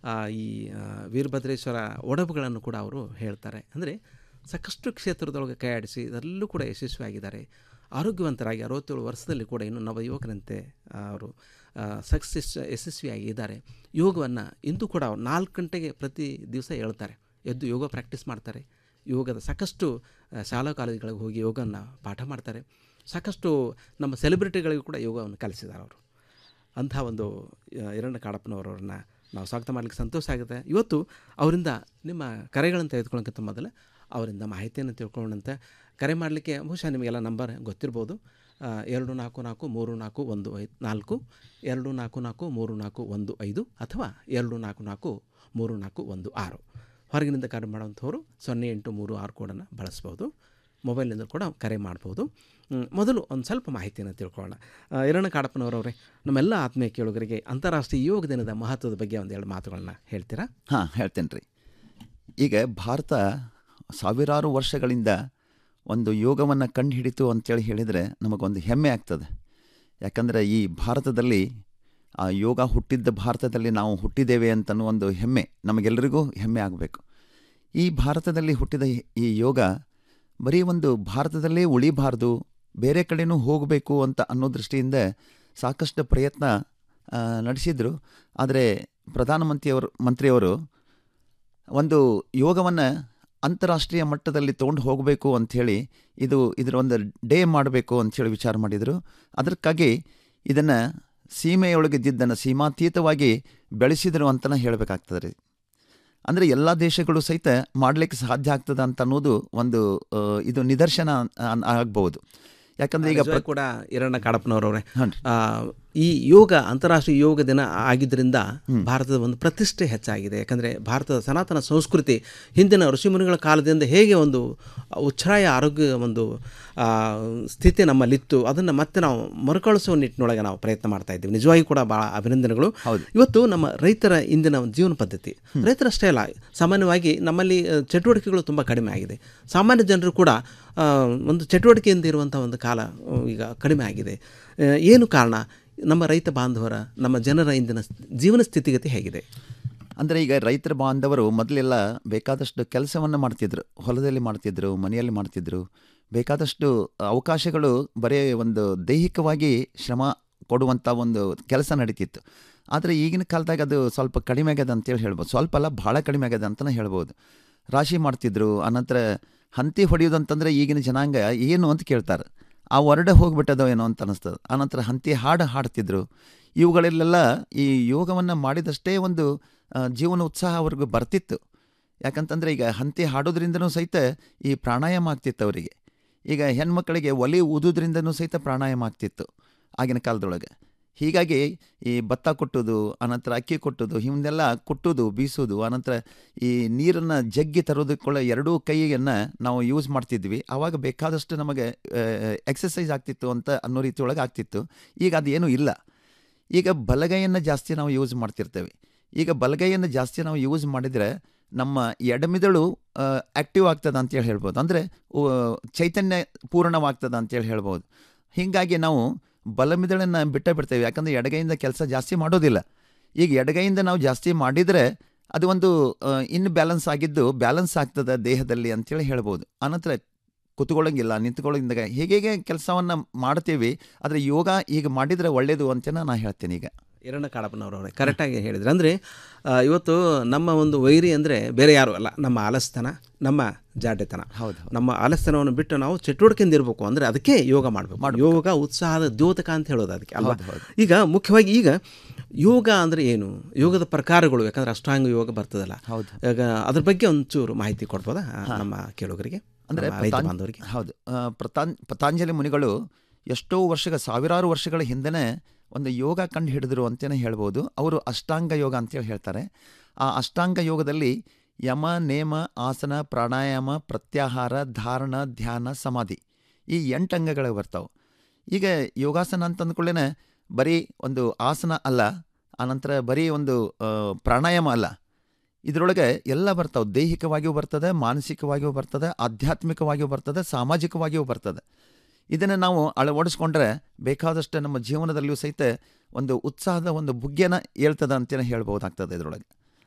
ಈ ವೀರಭದ್ರೇಶ್ವರ ಒಡಬುಗಳನ್ನು ಕೂಡ ಅವರು ಹೇಳ್ತಾರೆ ಅಂದರೆ ಸಾಕಷ್ಟು ಕ್ಷೇತ್ರದೊಳಗೆ ಕೈಯಾಡಿಸಿ ಇದರಲ್ಲೂ ಕೂಡ ಯಶಸ್ವಿಯಾಗಿದ್ದಾರೆ ಆರೋಗ್ಯವಂತರಾಗಿ ಅರವತ್ತೇಳು ವರ್ಷದಲ್ಲಿ ಕೂಡ ಇನ್ನು ನವ ಯುವಕರಂತೆ ಅವರು ಸಕ್ಸಸ್ ಯಶಸ್ವಿಯಾಗಿ ಇದ್ದಾರೆ ಯೋಗವನ್ನು ಇಂದು ಕೂಡ ಅವ್ರು ನಾಲ್ಕು ಗಂಟೆಗೆ ಪ್ರತಿ ದಿವಸ ಹೇಳ್ತಾರೆ ಎದ್ದು ಯೋಗ ಪ್ರಾಕ್ಟೀಸ್ ಮಾಡ್ತಾರೆ ಯೋಗದ ಸಾಕಷ್ಟು ಶಾಲಾ ಕಾಲೇಜುಗಳಿಗೆ ಹೋಗಿ ಯೋಗವನ್ನು ಪಾಠ ಮಾಡ್ತಾರೆ ಸಾಕಷ್ಟು ನಮ್ಮ ಸೆಲೆಬ್ರಿಟಿಗಳಿಗೂ ಕೂಡ ಯೋಗವನ್ನು ಕಲಿಸಿದ್ದಾರೆ ಅವರು ಅಂಥ ಒಂದು ಈರಣ್ಣ ಕಾಡಪ್ಪನವರವ್ರನ್ನ ನಾವು ಸ್ವಾಗತ ಮಾಡಲಿಕ್ಕೆ ಸಂತೋಷ ಆಗುತ್ತೆ ಇವತ್ತು ಅವರಿಂದ ನಿಮ್ಮ ಕರೆಗಳನ್ನು ತೆಗೆದುಕೊಳ್ಳೋಕ್ಕಿಂತ ಮೊದಲು ಅವರಿಂದ ಮಾಹಿತಿಯನ್ನು ತಿಳ್ಕೊಳ್ಳೋಣಂತ ಕರೆ ಮಾಡಲಿಕ್ಕೆ ಬಹುಶಃ ನಿಮಗೆಲ್ಲ ನಂಬರ್ ಗೊತ್ತಿರ್ಬೋದು ಎರಡು ನಾಲ್ಕು ನಾಲ್ಕು ಮೂರು ನಾಲ್ಕು ಒಂದು ಐದು ನಾಲ್ಕು ಎರಡು ನಾಲ್ಕು ನಾಲ್ಕು ಮೂರು ನಾಲ್ಕು ಒಂದು ಐದು ಅಥವಾ ಎರಡು ನಾಲ್ಕು ನಾಲ್ಕು ಮೂರು ನಾಲ್ಕು ಒಂದು ಆರು ಹೊರಗಿನಿಂದ ಕರೆ ಮಾಡುವಂಥವ್ರು ಸೊನ್ನೆ ಎಂಟು ಮೂರು ಆರು ಕೋಡನ್ನು ಬಳಸ್ಬೋದು ಮೊಬೈಲ್ನಿಂದ ಕೂಡ ಕರೆ ಮಾಡ್ಬೋದು ಮೊದಲು ಒಂದು ಸ್ವಲ್ಪ ಮಾಹಿತಿಯನ್ನು ತಿಳ್ಕೊಳ್ಳೋಣ ಈರಣ್ಣ ಕಾಡಪ್ಪನವರವರೇ ನಮ್ಮೆಲ್ಲ ಆತ್ಮೀಯ ಕೇಳುಗರಿಗೆ ಅಂತಾರಾಷ್ಟ್ರೀಯ ಯೋಗ ದಿನದ ಮಹತ್ವದ ಬಗ್ಗೆ ಒಂದೆರಡು ಮಾತುಗಳನ್ನ ಹೇಳ್ತೀರಾ ಹಾಂ ಹೇಳ್ತೇನೆ ರೀ ಈಗ ಭಾರತ ಸಾವಿರಾರು ವರ್ಷಗಳಿಂದ ಒಂದು ಯೋಗವನ್ನು ಕಂಡು ಹಿಡಿತು ಅಂತೇಳಿ ಹೇಳಿದರೆ ನಮಗೊಂದು ಹೆಮ್ಮೆ ಆಗ್ತದೆ ಯಾಕಂದರೆ ಈ ಭಾರತದಲ್ಲಿ ಆ ಯೋಗ ಹುಟ್ಟಿದ್ದ ಭಾರತದಲ್ಲಿ ನಾವು ಹುಟ್ಟಿದ್ದೇವೆ ಅಂತನೋ ಒಂದು ಹೆಮ್ಮೆ ನಮಗೆಲ್ಲರಿಗೂ ಹೆಮ್ಮೆ ಆಗಬೇಕು ಈ ಭಾರತದಲ್ಲಿ ಹುಟ್ಟಿದ ಈ ಯೋಗ ಬರೀ ಒಂದು ಭಾರತದಲ್ಲೇ ಉಳಿಬಾರ್ದು ಬೇರೆ ಕಡೆನೂ ಹೋಗಬೇಕು ಅಂತ ಅನ್ನೋ ದೃಷ್ಟಿಯಿಂದ ಸಾಕಷ್ಟು ಪ್ರಯತ್ನ ನಡೆಸಿದರು ಆದರೆ ಪ್ರಧಾನಮಂತ್ರಿಯವರು ಮಂತ್ರಿಯವರು ಒಂದು ಯೋಗವನ್ನು ಅಂತಾರಾಷ್ಟ್ರೀಯ ಮಟ್ಟದಲ್ಲಿ ತೊಗೊಂಡು ಹೋಗಬೇಕು ಅಂಥೇಳಿ ಇದು ಇದರ ಒಂದು ಡೇ ಮಾಡಬೇಕು ಅಂಥೇಳಿ ವಿಚಾರ ಮಾಡಿದರು ಅದಕ್ಕಾಗಿ ಇದನ್ನು ಸೀಮೆಯೊಳಗಿದ್ದನ್ನು ಸೀಮಾತೀತವಾಗಿ ಬೆಳೆಸಿದರು ಅಂತಲೇ ಹೇಳಬೇಕಾಗ್ತದೆ ರೀ ಅಂದರೆ ಎಲ್ಲ ದೇಶಗಳು ಸಹಿತ ಮಾಡಲಿಕ್ಕೆ ಸಾಧ್ಯ ಆಗ್ತದೆ ಅಂತ ಅನ್ನೋದು ಒಂದು ಆ, ಇದು ನಿದರ್ಶನ ಅನ್- ಆಗ್ಬೋದು ಯಾಕಂದ್ರೆ ಈಗ ನಿಜವಾಗಿ ಕೂಡ ಈರಣ್ಣ ಕಾಡಪ್ಪನವರವ್ರೆ ಹಾನ್ರಿ. ಆ, ಈ ಯೋಗ ಅಂತಾರಾಷ್ಟ್ರೀಯ ಯೋಗ ದಿನ ಆಗಿದ್ದರಿಂದ ಭಾರತದ ಒಂದು ಪ್ರತಿಷ್ಠೆ ಹೆಚ್ಚಾಗಿದೆ ಯಾಕಂದರೆ ಭಾರತದ ಸನಾತನ ಸಂಸ್ಕೃತಿ ಹಿಂದಿನ ಋಷಿಮುನಿಗಳ ಕಾಲದಿಂದ ಹೇಗೆ ಒಂದು ಉಚ್ಛ್ರಾಯ ಆರೋಗ್ಯ ಒಂದು ಆ, ಸ್ಥಿತಿ ನಮ್ಮಲ್ಲಿತ್ತು ಅದನ್ನು ಮತ್ತೆ ನಾವು ಮರುಕಳಿಸುವ ನಿಟ್ಟಿನೊಳಗೆ ನಾವು ಪ್ರಯತ್ನ ಮಾಡ್ತಾ ಇದ್ದೀವಿ ನಿಜವಾಗಿ ಕೂಡ ಭಾಳ ಅಭಿನಂದನೆಗಳು ಇವತ್ತು ನಮ್ಮ ರೈತರ ಇಂದಿನ ಒಂದು ಜೀವನ ಪದ್ಧತಿ ರೈತರಷ್ಟೇ ಅಲ್ಲ ಸಾಮಾನ್ಯವಾಗಿ ನಮ್ಮಲ್ಲಿ ಆ, ಚಟುವಟಿಕೆಗಳು ತುಂಬ ಕಡಿಮೆ ಆಗಿದೆ ಸಾಮಾನ್ಯ ಜನರು ಕೂಡ ಆ, ಒಂದು ಚಟುವಟಿಕೆಯಿಂದ ಇರುವಂಥ ಒಂದು ಕಾಲ ಆ, ಈಗ ಕಡಿಮೆ ಆಗಿದೆ ಆ, ಏನು ಕಾರಣ ನಮ್ಮ ರೈತ ಬಾಂಧವರ ನಮ್ಮ ಜನರ ಇಂದಿನ ಜೀವನ ಸ್ಥಿತಿಗತಿ ಹೇಗಿದೆ ಅಂದರೆ ಈಗ ರೈತರ ಬಾಂಧವರು ಮೊದಲೆಲ್ಲ ಬೇಕಾದಷ್ಟು ಕೆಲಸವನ್ನು ಮಾಡ್ತಿದ್ರು ಹೊಲದಲ್ಲಿ ಮಾಡ್ತಿದ್ರು ಮನೆಯಲ್ಲಿ ಮಾಡ್ತಿದ್ರು ಬೇಕಾದಷ್ಟು ಅವಕಾಶಗಳು ಬರೀ ಒಂದು ದೈಹಿಕವಾಗಿ ಶ್ರಮ ಕೊಡುವಂಥ ಒಂದು ಕೆಲಸ ನಡೀತಿತ್ತು ಆದರೆ ಈಗಿನ ಕಾಲದಾಗ ಅದು ಸ್ವಲ್ಪ ಕಡಿಮೆ ಆಗ್ಯದ ಅಂತೇಳಿ ಹೇಳ್ಬೋದು ಸ್ವಲ್ಪ ಅಲ್ಲ ಭಾಳ ಕಡಿಮೆ ಆಗ್ಯದ ಅಂತಲೇ ಹೇಳ್ಬೋದು ರಾಶಿ ಮಾಡ್ತಿದ್ರು ಅನಂತರ ಹಂತಿ ಹೊಡೆಯೋದು ಅಂತಂದರೆ ಈಗಿನ ಜನಾಂಗ ಏನು ಅಂತ ಕೇಳ್ತಾರೆ ಆ ವರ್ಡೆ ಹೋಗ್ಬಿಟ್ಟದೋ ಏನೋ ಅಂತ ಅನಿಸ್ತದೆ ಆನಂತರ ಹಂತಿ ಹಾಡು ಹಾಡ್ತಿದ್ರು ಇವುಗಳಲ್ಲೆಲ್ಲ ಈ ಯೋಗವನ್ನು ಮಾಡಿದಷ್ಟೇ ಒಂದು ಆ, ಜೀವನ ಉತ್ಸಾಹ ಅವ್ರಿಗೂ ಬರ್ತಿತ್ತು ಯಾಕಂತಂದರೆ ಈಗ ಹಂತಿ ಹಾಡೋದ್ರಿಂದನೂ ಸಹಿತ ಈ ಪ್ರಾಣಾಯಾಮ ಆಗ್ತಿತ್ತು ಅವರಿಗೆ ಈಗ ಹೆಣ್ಮಕ್ಳಿಗೆ ಒಲಿ ಊದೋದ್ರಿಂದನೂ ಸಹಿತ ಪ್ರಾಣಾಯಾಮ ಆಗ್ತಿತ್ತು ಆಗಿನ ಕಾಲದೊಳಗೆ ಹೀಗಾಗಿ ಈ ಭತ್ತ ಕೊಟ್ಟೋದು ಅನಂತರ ಅಕ್ಕಿ ಕೊಟ್ಟೋದು ಇವನ್ನೆಲ್ಲ ಕುಟ್ಟೋದು ಬೀಸೋದು ಅನಂತರ ಈ ನೀರನ್ನು ಜಗ್ಗಿ ತರೋದಕ್ಕೊಳ್ಳೋ ಎರಡೂ ಕೈಯನ್ನು ನಾವು ಯೂಸ್ ಮಾಡ್ತಿದ್ವಿ ಆವಾಗ ಬೇಕಾದಷ್ಟು ನಮಗೆ ಎಕ್ಸಸೈಸ್ ಆಗ್ತಿತ್ತು ಅಂತ ಅನ್ನೋ ರೀತಿಯೊಳಗೆ ಆಗ್ತಿತ್ತು ಈಗ ಅದೇನೂ ಇಲ್ಲ ಈಗ ಬಲಗೈಯನ್ನು ಜಾಸ್ತಿ ನಾವು ಯೂಸ್ ಮಾಡ್ತಿರ್ತೇವೆ ಈಗ ಬಲಗೈಯನ್ನು ಜಾಸ್ತಿ ನಾವು ಯೂಸ್ ಮಾಡಿದರೆ ನಮ್ಮ ಎಡಮಿದಳು ಆ್ಯಕ್ಟಿವ್ ಆಗ್ತದೆ ಅಂತೇಳಿ ಹೇಳ್ಬೋದು ಅಂದರೆ ಚೈತನ್ಯ ಪೂರ್ಣವಾಗ್ತದೆ ಅಂತೇಳಿ ಹೇಳ್ಬೋದು ಹೀಗಾಗಿ ನಾವು ಬಲಮಿದಳನ್ನು ಬಿಟ್ಟೇ ಬಿಡ್ತೇವೆ ಯಾಕಂದರೆ ಎಡಗೈಯಿಂದ ಕೆಲಸ ಜಾಸ್ತಿ ಮಾಡೋದಿಲ್ಲ ಈಗ ಎಡಗೈಯಿಂದ ನಾವು ಜಾಸ್ತಿ ಮಾಡಿದರೆ ಅದು ಒಂದು ಇನ್ ಬ್ಯಾಲೆನ್ಸ್ ಆಗಿದ್ದು ಬ್ಯಾಲೆನ್ಸ್ ಆಗ್ತದೆ ದೇಹದಲ್ಲಿ ಅಂತೇಳಿ ಹೇಳ್ಬೋದು ಆನಂತರ ಕುತ್ಕೊಳ್ಳೋಂಗಿಲ್ಲ ನಿಂತ್ಕೊಳ್ಳೋಂಗಿಲ್ಲ ಹೇಗೆ ಹೇಗೆ ಕೆಲಸವನ್ನು ಮಾಡ್ತೀವಿ ಆದರೆ ಯೋಗ ಈಗ ಮಾಡಿದರೆ ಒಳ್ಳೆಯದು ಅಂತ ನಾನು ಹೇಳ್ತೀನಿ ಈಗ ಈರಣ್ಣ ಕಾಡಪ್ಪನವರವ್ರೆ ಕರೆಕ್ಟಾಗಿ ಹೇಳಿದ್ರೆ ಅಂದರೆ ಇವತ್ತು ನಮ್ಮ ಒಂದು ವೈರಿ ಅಂದರೆ ಬೇರೆ ಯಾರು ಅಲ್ಲ ನಮ್ಮ ಆಲಸ್ಯತನ ನಮ್ಮ ಜಾಡ್ಯತನ ಹೌದು ನಮ್ಮ ಆಲಸ್ಯತನವನ್ನು ಬಿಟ್ಟು ನಾವು ಚಟುವಟಿಕೆಯಿಂದ ಇರಬೇಕು ಅಂದರೆ ಅದಕ್ಕೆ ಯೋಗ ಮಾಡಬೇಕು ಯೋಗ ಉತ್ಸಾಹದ ದ್ಯೋತಕ ಅಂತ ಹೇಳೋದು ಅದಕ್ಕೆ ಅಲ್ವಾ ಹೌದು, ಹೌದು. ಈಗ ಮುಖ್ಯವಾಗಿ ಈಗ ಯೋಗ ಅಂದರೆ ಏನು ಯೋಗದ ಪ್ರಕಾರಗಳು ಯಾಕಂದ್ರೆ ಅಷ್ಟಾಂಗ ಯೋಗ ಬರ್ತದಲ್ಲ ಹೌದು. ಈಗ ಅದ್ರ ಬಗ್ಗೆ ಒಂಚೂರು ಮಾಹಿತಿ ಕೊಡ್ಬೋದಾ ಆ, ನಮ್ಮ ಕೇಳುಗರಿಗೆ ಅಂದರೆ ನಮ್ಮ ರೈತ ಪತಾಂ- ಬಾಂಧವರಿಗೆ ಹೌದು ಆ, ಪ್ರತಾನ್ ಪತಾಂಜಲಿ ಮುನಿಗಳು ಎಷ್ಟೋ ವರ್ಷಗಳ ಸಾವಿರಾರು ವರ್ಷಗಳ ಹಿಂದೆನೇ ಒಂದು ಯೋಗ ಕಂಡು ಹಿಡಿದ್ರು ಅಂತಲೇ ಹೇಳ್ಬೋದು ಅವರು ಅಷ್ಟಾಂಗ ಯೋಗ ಅಂತೇಳಿ ಹೇಳ್ತಾರೆ ಆ ಅಷ್ಟಾಂಗ ಯೋಗದಲ್ಲಿ ಯಮ ನೇಮ ಆಸನ ಪ್ರಾಣಾಯಾಮ ಪ್ರತ್ಯಾಹಾರ ಧಾರಣ ಧ್ಯಾನ ಸಮಾಧಿ ಈ ಎಂಟು ಅಂಗಗಳು ಬರ್ತಾವೆ ಈಗ ಯೋಗಾಸನ ಅಂತಂದ್ಕೊಳ್ಳೇ ಬರೀ ಒಂದು ಆಸನ ಅಲ್ಲ ಆನಂತರ ಬರೀ ಒಂದು ಆ, ಪ್ರಾಣಾಯಾಮ ಅಲ್ಲ ಇದರೊಳಗೆ ಎಲ್ಲ ಬರ್ತಾವೆ ದೈಹಿಕವಾಗಿಯೂ ಬರ್ತದೆ ಮಾನಸಿಕವಾಗಿಯೂ ಬರ್ತದೆ ಆಧ್ಯಾತ್ಮಿಕವಾಗಿಯೂ ಬರ್ತದೆ ಸಾಮಾಜಿಕವಾಗಿಯೂ ಬರ್ತದೆ ಇದನ್ನು ನಾವು ಅಳವಡಿಸ್ಕೊಂಡ್ರೆ ಬೇಕಾದಷ್ಟು ನಮ್ಮ ಜೀವನದಲ್ಲಿಯೂ ಸಹಿತ ಒಂದು ಉತ್ಸಾಹದ ಒಂದು ಬುಗ್ಗೆನ ಹೇಳ್ತದೆ ಅಂತಲೇ ಹೇಳ್ಬೋದಾಗ್ತದೆ ಇದರೊಳಗೆ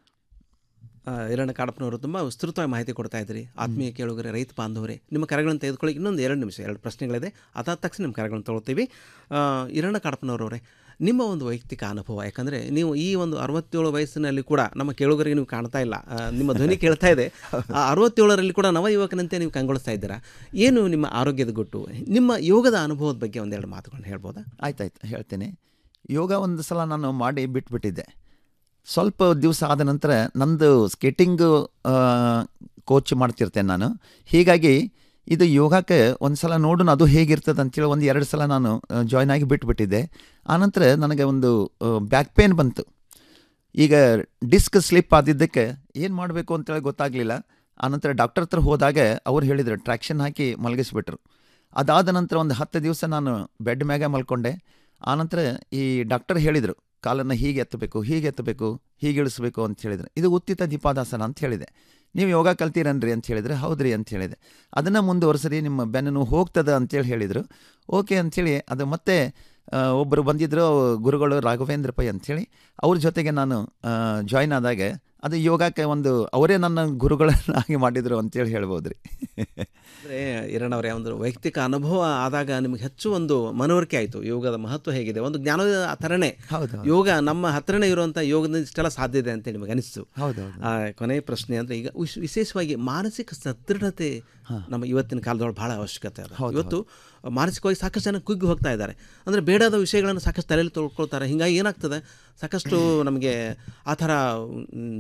ಆ, ಈರಣ್ಣ ಕಾಡಪ್ಪನವರು ತುಂಬ ವಿಸ್ತೃತವಾಗಿ ಮಾಹಿತಿ ಕೊಡ್ತಾ ಇದ್ರಿ ಆತ್ಮೀಯ ಕೇಳುಗರೆ ರೈತ ಬಾಂಧವರೇ ನಿಮ್ಮ ಕರೆಗಳನ್ನು ತೆಗೆದುಕೊಳ್ಳಿ ಇನ್ನೊಂದು ಎರಡು ನಿಮಿಷ ಎರಡು ಪ್ರಶ್ನೆಗಳಿದೆ ಅದಾದ ತಕ್ಷಣ ನಿಮ್ಮ ಕರೆಗಳನ್ನು ತೊಗೊಳ್ತೀವಿ ಆ, ಈರಣ್ಣ ಕಾಡಪ್ಪನವರವರೇ ನಿಮ್ಮ ಒಂದು ವೈಯಕ್ತಿಕ ಅನುಭವ ಯಾಕಂದರೆ ನೀವು ಈ ಒಂದು ಅರವತ್ತೇಳು ವಯಸ್ಸಿನಲ್ಲಿ ಕೂಡ ನಮ್ಮ ಕೇಳುಗರಿಗೆ ನೀವು ಕಾಣ್ತಾ ಇಲ್ಲ ಆ, ನಿಮ್ಮ ಧ್ವನಿ ಕೇಳ್ತಾ ಇದೆ ಆ ಅರವತ್ತೇಳರಲ್ಲಿ ಕೂಡ ನವ ಯುವಕನಂತೆ ನೀವು ಕಂಗೊಳಿಸ್ತಾ ಇದ್ದೀರಾ ಏನು ನಿಮ್ಮ ಆರೋಗ್ಯದ ಗುಟ್ಟು ನಿಮ್ಮ ಯೋಗದ ಅನುಭವದ ಬಗ್ಗೆ ಒಂದೆರಡು ಮಾತುಗಳನ್ನು ಹೇಳ್ಬೋದಾ ಆಯ್ತಾಯ್ತು ಹೇಳ್ತೇನೆ ಯೋಗ ಒಂದು ಸಲ ನಾನು ಮಾಡಿ ಬಿಟ್ಬಿಟ್ಟಿದ್ದೆ ಸ್ವಲ್ಪ ದಿವಸ ಆದ ನಂತರ ನಂದು ಸ್ಕೇಟಿಂಗು ಕೋಚ್ ಮಾಡ್ತಿರ್ತೇನೆ ನಾನು ಹೀಗಾಗಿ ಇದು ಯೋಗಕ್ಕೆ ಒಂದು ಸಲ ನೋಡೋಣ ಅದು ಹೇಗಿರ್ತದೆ ಅಂತೇಳಿ ಒಂದು ಎರಡು ಸಲ ನಾನು ಜಾಯ್ನ್ ಆಗಿ ಬಿಟ್ಬಿಟ್ಟಿದ್ದೆ ಆನಂತರ ನನಗೆ ಒಂದು ಬ್ಯಾಕ್ ಪೇನ್ ಬಂತು ಈಗ ಡಿಸ್ಕ್ ಸ್ಲಿಪ್ ಆದಿದ್ದಕ್ಕೆ ಏನು ಮಾಡಬೇಕು ಅಂತೇಳಿ ಗೊತ್ತಾಗಲಿಲ್ಲ ಆನಂತರ ಡಾಕ್ಟರ್ ಹತ್ರ ಹೋದಾಗ ಅವ್ರು ಹೇಳಿದರು ಟ್ರ್ಯಾಕ್ಷನ್ ಹಾಕಿ ಮಲಗಿಸ್ಬಿಟ್ರು ಅದಾದ ನಂತರ ಒಂದು ಹತ್ತು ದಿವಸ ನಾನು ಬೆಡ್ ಮ್ಯಾಗೆ ಮಲ್ಕೊಂಡೆ ಆನಂತರ ಈ ಡಾಕ್ಟರ್ ಹೇಳಿದರು ಕಾಲನ್ನು ಹೀಗೆ ಎತ್ತಬೇಕು ಹೀಗೆ ಎತ್ತಬೇಕು ಹೀಗೆ ಇಳಿಸ್ಬೇಕು ಅಂತ ಹೇಳಿದ್ರು ಇದು ಉತ್ತಿತ ದೀಪಾದಾಸನ ಅಂತ ಹೇಳಿದೆ ನೀವು ಯೋಗ ಕಲ್ತೀರನ್ರಿ ಅಂತ ಹೇಳಿದರೆ ಹೌದ್ರಿ ಅಂತ ಹೇಳಿದೆ ಅದನ್ನು ಮುಂದುವರ್ಸ್ರಿ ನಿಮ್ಮ ಬೆನ್ನು ನೋವು ಹೋಗ್ತದೆ ಅಂತೇಳಿ ಹೇಳಿದರು ಓಕೆ ಅಂಥೇಳಿ ಅದು ಮತ್ತೆ ಆ, ಒಬ್ಬರು ಬಂದಿದ್ದರು ಗುರುಗಳು ರಾಘವೇಂದ್ರ ಪೈ ಅಂಥೇಳಿ ಅವ್ರ ಜೊತೆಗೆ ನಾನು ಜಾಯ್ನ್ ಆದಾಗ ಅದು ಯೋಗಕ್ಕೆ ಒಂದು ಅವರೇ ನನ್ನ ಗುರುಗಳನ್ನಾಗಿ ಮಾಡಿದರು ಅಂತೇಳಿ ಹೇಳ್ಬೋದು ರೀ ಅಂದರೆ ಈರಣ್ಣವರೇ ಒಂದು ವೈಯಕ್ತಿಕ ಅನುಭವ ಆದಾಗ ನಿಮಗೆ ಹೆಚ್ಚು ಒಂದು ಮನವರಿಕೆ ಆಯಿತು ಯೋಗದ ಮಹತ್ವ ಹೇಗಿದೆ ಒಂದು ಜ್ಞಾನದ ಥರನೇ ಹೌದು ಯೋಗ ನಮ್ಮ ಹತ್ರನೇ ಇರುವಂಥ ಯೋಗದಿಂದ ಇಷ್ಟೆಲ್ಲ ಸಾಧ್ಯ ಇದೆ ಅಂತ ನಿಮಗೆ ಅನಿಸ್ತು ಹೌದು ಹೌದು ಆ, ಕೊನೆಯ ಪ್ರಶ್ನೆ ಅಂದರೆ ಈಗ ವಿಶ್- ವಿಶೇಷವಾಗಿ ಮಾನಸಿಕ ಸದೃಢತೆ ನಮ್ಮ ಇವತ್ತಿನ ಕಾಲದೊಳಗೆ ಭಾಳ ಅವಶ್ಯಕತೆ ಅದ ಹೌದು, ಇವತ್ತು ಮಾನಸಿಕವಾಗಿ ಸಾಕಷ್ಟು ಜನ ಕುಗ್ಗಿ ಹೋಗ್ತಾ ಇದ್ದಾರೆ ಅಂದರೆ ಬೇಡಾದ ವಿಷಯಗಳನ್ನು ಸಾಕಷ್ಟು ತಲೆಯಲ್ಲಿ ತೊಳ್ಕೊಳ್ತಾರೆ ಹೀಗಾಗಿ ಏನಾಗ್ತದೆ ಸಾಕಷ್ಟು ನಮಗೆ ಆ ಥರ ಮ್,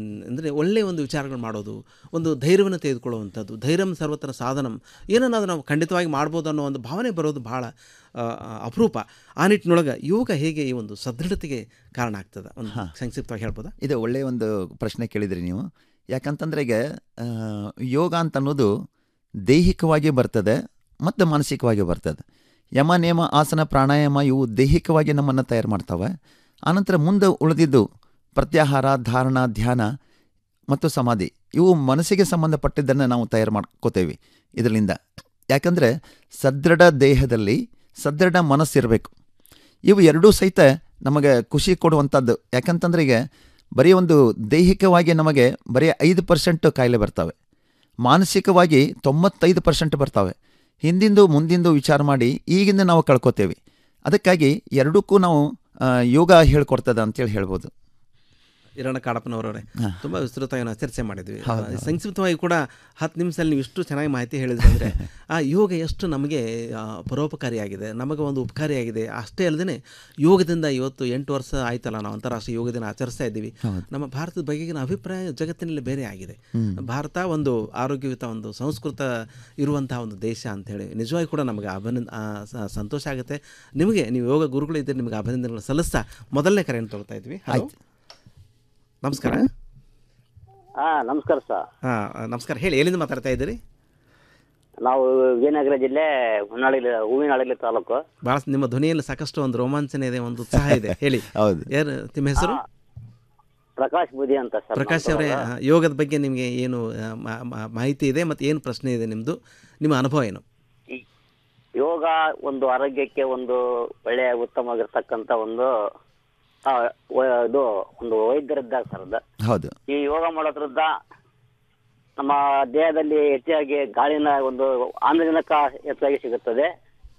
ಅಂದರೆ ಒಳ್ಳೆಯ ಒಂದು ವಿಚಾರಗಳು ಮಾಡೋದು ಒಂದು ಧೈರ್ಯವನ್ನು ತೆಗೆದುಕೊಳ್ಳುವಂಥದ್ದು ಧೈರ್ಯಂ ಸರ್ವತ್ರ ಸಾಧನಂ ಏನನ್ನಾದರೂ ನಾವು ಖಂಡಿತವಾಗಿ ಮಾಡ್ಬೋದು ಅನ್ನೋ ಒಂದು ಭಾವನೆ ಬರೋದು ಬಹಳ ಆ, ಆ, ಅಪರೂಪ ಆ ನಿಟ್ಟಿನೊಳಗೆ ಯೋಗ ಹೇಗೆ ಈ ಒಂದು ಸದೃಢತೆಗೆ ಕಾರಣ ಆಗ್ತದೆ ಒಂದು ಸಂಕ್ಷಿಪ್ತವಾಗಿ ಹೇಳ್ಬೋದಾ ಇದು ಒಳ್ಳೆಯ ಒಂದು ಪ್ರಶ್ನೆ ಕೇಳಿದ್ರಿ ನೀವು ಯಾಕಂತಂದ್ರೆ ಈಗ ಆ, ಯೋಗ ಅಂತ ಅನ್ನೋದು ದೈಹಿಕವಾಗಿ ಬರ್ತದೆ ಮತ್ತು ಮಾನಸಿಕವಾಗಿ ಬರ್ತದೆ ಯಮ ನೇಮ ಆಸನ ಪ್ರಾಣಾಯಾಮ ಇವು ದೈಹಿಕವಾಗಿ ನಮ್ಮನ್ನು ತಯಾರು ಮಾಡ್ತವೆ ಆನಂತರ ಮುಂದೆ ಉಳಿದಿದ್ದು ಪ್ರತ್ಯಾಹಾರ ಧಾರಣ ಧ್ಯಾನ ಮತ್ತು ಸಮಾಧಿ ಇವು ಮನಸ್ಸಿಗೆ ಸಂಬಂಧಪಟ್ಟಿದ್ದನ್ನು ನಾವು ತಯಾರು ಮಾಡ್ಕೋತೇವೆ ಇದರಿಂದ ಯಾಕಂದರೆ ಸದೃಢ ದೇಹದಲ್ಲಿ ಸದೃಢ ಮನಸ್ಸಿರಬೇಕು ಇವು ಎರಡೂ ಸಹಿತ ನಮಗೆ ಖುಷಿ ಕೊಡುವಂಥದ್ದು ಯಾಕಂತಂದ್ರೆ ಈಗ ಬರೀ ಒಂದು ದೈಹಿಕವಾಗಿ ನಮಗೆ ಬರೀ ಐದು ಪರ್ಸೆಂಟ್ ಕಾಯಿಲೆ ಬರ್ತವೆ ಮಾನಸಿಕವಾಗಿ ತೊಂಬತ್ತೈದು ಪರ್ಸೆಂಟ್ ಬರ್ತವೆ ಹಿಂದಿಂದು ಮುಂದಿಂದು ವಿಚಾರ ಮಾಡಿ ಈಗಿಂದ ನಾವು ಕಳ್ಕೊತೇವೆ ಅದಕ್ಕಾಗಿ ಎರಡಕ್ಕೂ ನಾವು ಆ, ಯೋಗ ಹೇಳ್ಕೊಡ್ತದೆ ಅಂತೇಳಿ ಹೇಳ್ಬೋದು ಹಿರಣ್ಣ ಕಾಡಪ್ಪನವರವರೇ ತುಂಬ ವಿಸ್ತೃತವಾಗಿ ನಾವು ಚರ್ಚೆ ಮಾಡಿದ್ವಿ ಹೌದು, ಆ, ಹೌದು. ಸಂಕ್ಷಿಪ್ತವಾಗಿ ಕೂಡ ಹತ್ತು ನಿಮಿಷದಲ್ಲಿ ನೀವು ಇಷ್ಟು ಚೆನ್ನಾಗಿ ಮಾಹಿತಿ ಹೇಳಿದ್ರೆ ಅಂದರೆ ಆ ಯೋಗ ಎಷ್ಟು ನಮಗೆ ಆ, ಪರೋಪಕಾರಿಯಾಗಿದೆ ನಮಗೆ ಒಂದು ಉಪಕಾರಿಯಾಗಿದೆ ಅಷ್ಟೇ ಅಲ್ಲದೆ ಯೋಗದಿಂದ ಇವತ್ತು ಎಂಟು ವರ್ಷ ಆಯ್ತಲ್ಲ ನಾವು ಅಂತಾರಾಷ್ಟ್ರೀಯ ಯೋಗ ದಿನ ಆಚರಿಸ್ತಾ ಇದ್ದೀವಿ ಹೌದು. ನಮ್ಮ ಭಾರತದ ಬಗೆಗಿನ ಅಭಿಪ್ರಾಯ ಜಗತ್ತಿನಲ್ಲಿ ಬೇರೆ ಆಗಿದೆ ಹ್ಮ್. ಭಾರತ ಒಂದು ಆರೋಗ್ಯಯುತ ಒಂದು ಸಂಸ್ಕೃತ ಇರುವಂತಹ ಒಂದು ದೇಶ ಅಂತೇಳಿ ನಿಜವಾಗಿ ಕೂಡ ನಮಗೆ ಅಭಿನಂದ ಆ, ಸ- ಸಂತೋಷ ಆಗುತ್ತೆ ನಿಮಗೆ ನೀವು ಯೋಗ ಗುರುಗಳು ಇದ್ದರೆ ನಿಮಗೆ ಅಭಿನಂದನೆಗಳು ಸಲ್ಲಿಸ್ತಾ ಮೊದಲನೇ ಕರೆಯನ್ನು ತೊಗೊಳ್ತಾ ಇದ್ವಿ ಹಲೋ ಆಯ್ತು. ನಮಸ್ಕಾರ ಹಾ ನಮಸ್ಕಾರ ಸರ್ ಹಾಂ ನಮಸ್ಕಾರ ಹೇಳಿ ಎಲ್ಲಿಂದ ಮಾತಾಡ್ತಾ ಇದ್ದೀರಿ ನಾವು ವಿಜಯನಗರ ಜಿಲ್ಲೆ ಹೊನ್ನಾಳಿ ಹೂವಿನಹಳ್ಳಿ ತಾಲೂಕು ಭಾಳ ನಿಮ್ಮ ಧ್ವನಿಯಲ್ಲಿ ಸಾಕಷ್ಟು ಒಂದು ರೋಮಾಂಚನ ಇದೆ ಒಂದು ಉತ್ಸಾಹ ಇದೆ ಹೇಳಿ ಹೌದು ಯಾರು ನಿಮ್ಮ ಹೆಸರು ಪ್ರಕಾಶ್ ಬುದಿ ಅಂತ ಸರ್ ಪ್ರಕಾಶ್ ಅವರೇ ಆ, ಯೋಗದ ಬಗ್ಗೆ ನಿಮಗೆ ಏನು ಆ, ಮಾ- ಮಾ- ಮಾಹಿತಿ ಇದೆ ಮತ್ತು ಏನು ಪ್ರಶ್ನೆ ಇದೆ ನಿಮ್ಮದು ನಿಮ್ಮ ಅನುಭವ ಏನು ಯೋಗ ಒಂದು ಆರೋಗ್ಯಕ್ಕೆ ಒಂದು ಒಳ್ಳೆಯ ಉತ್ತಮವಾಗಿರ್ತಕ್ಕಂಥ ಒಂದು ಆ, ವ- ಇದು ಒಂದು ವೈದ್ಯರಿದ್ದಾಗ ಸರ್ ಅದು ಹೌದು ಈ ಯೋಗ ಮಾಡೋದ್ರಿಂದ ನಮ್ಮ ದೇಹದಲ್ಲಿ ಹೆಚ್ಚಾಗಿ ಗಾಳಿನ ಒಂದು ಆಮ್ಲಜನಕ ಹೆಚ್ಚಾಗಿ ಸಿಗುತ್ತದೆ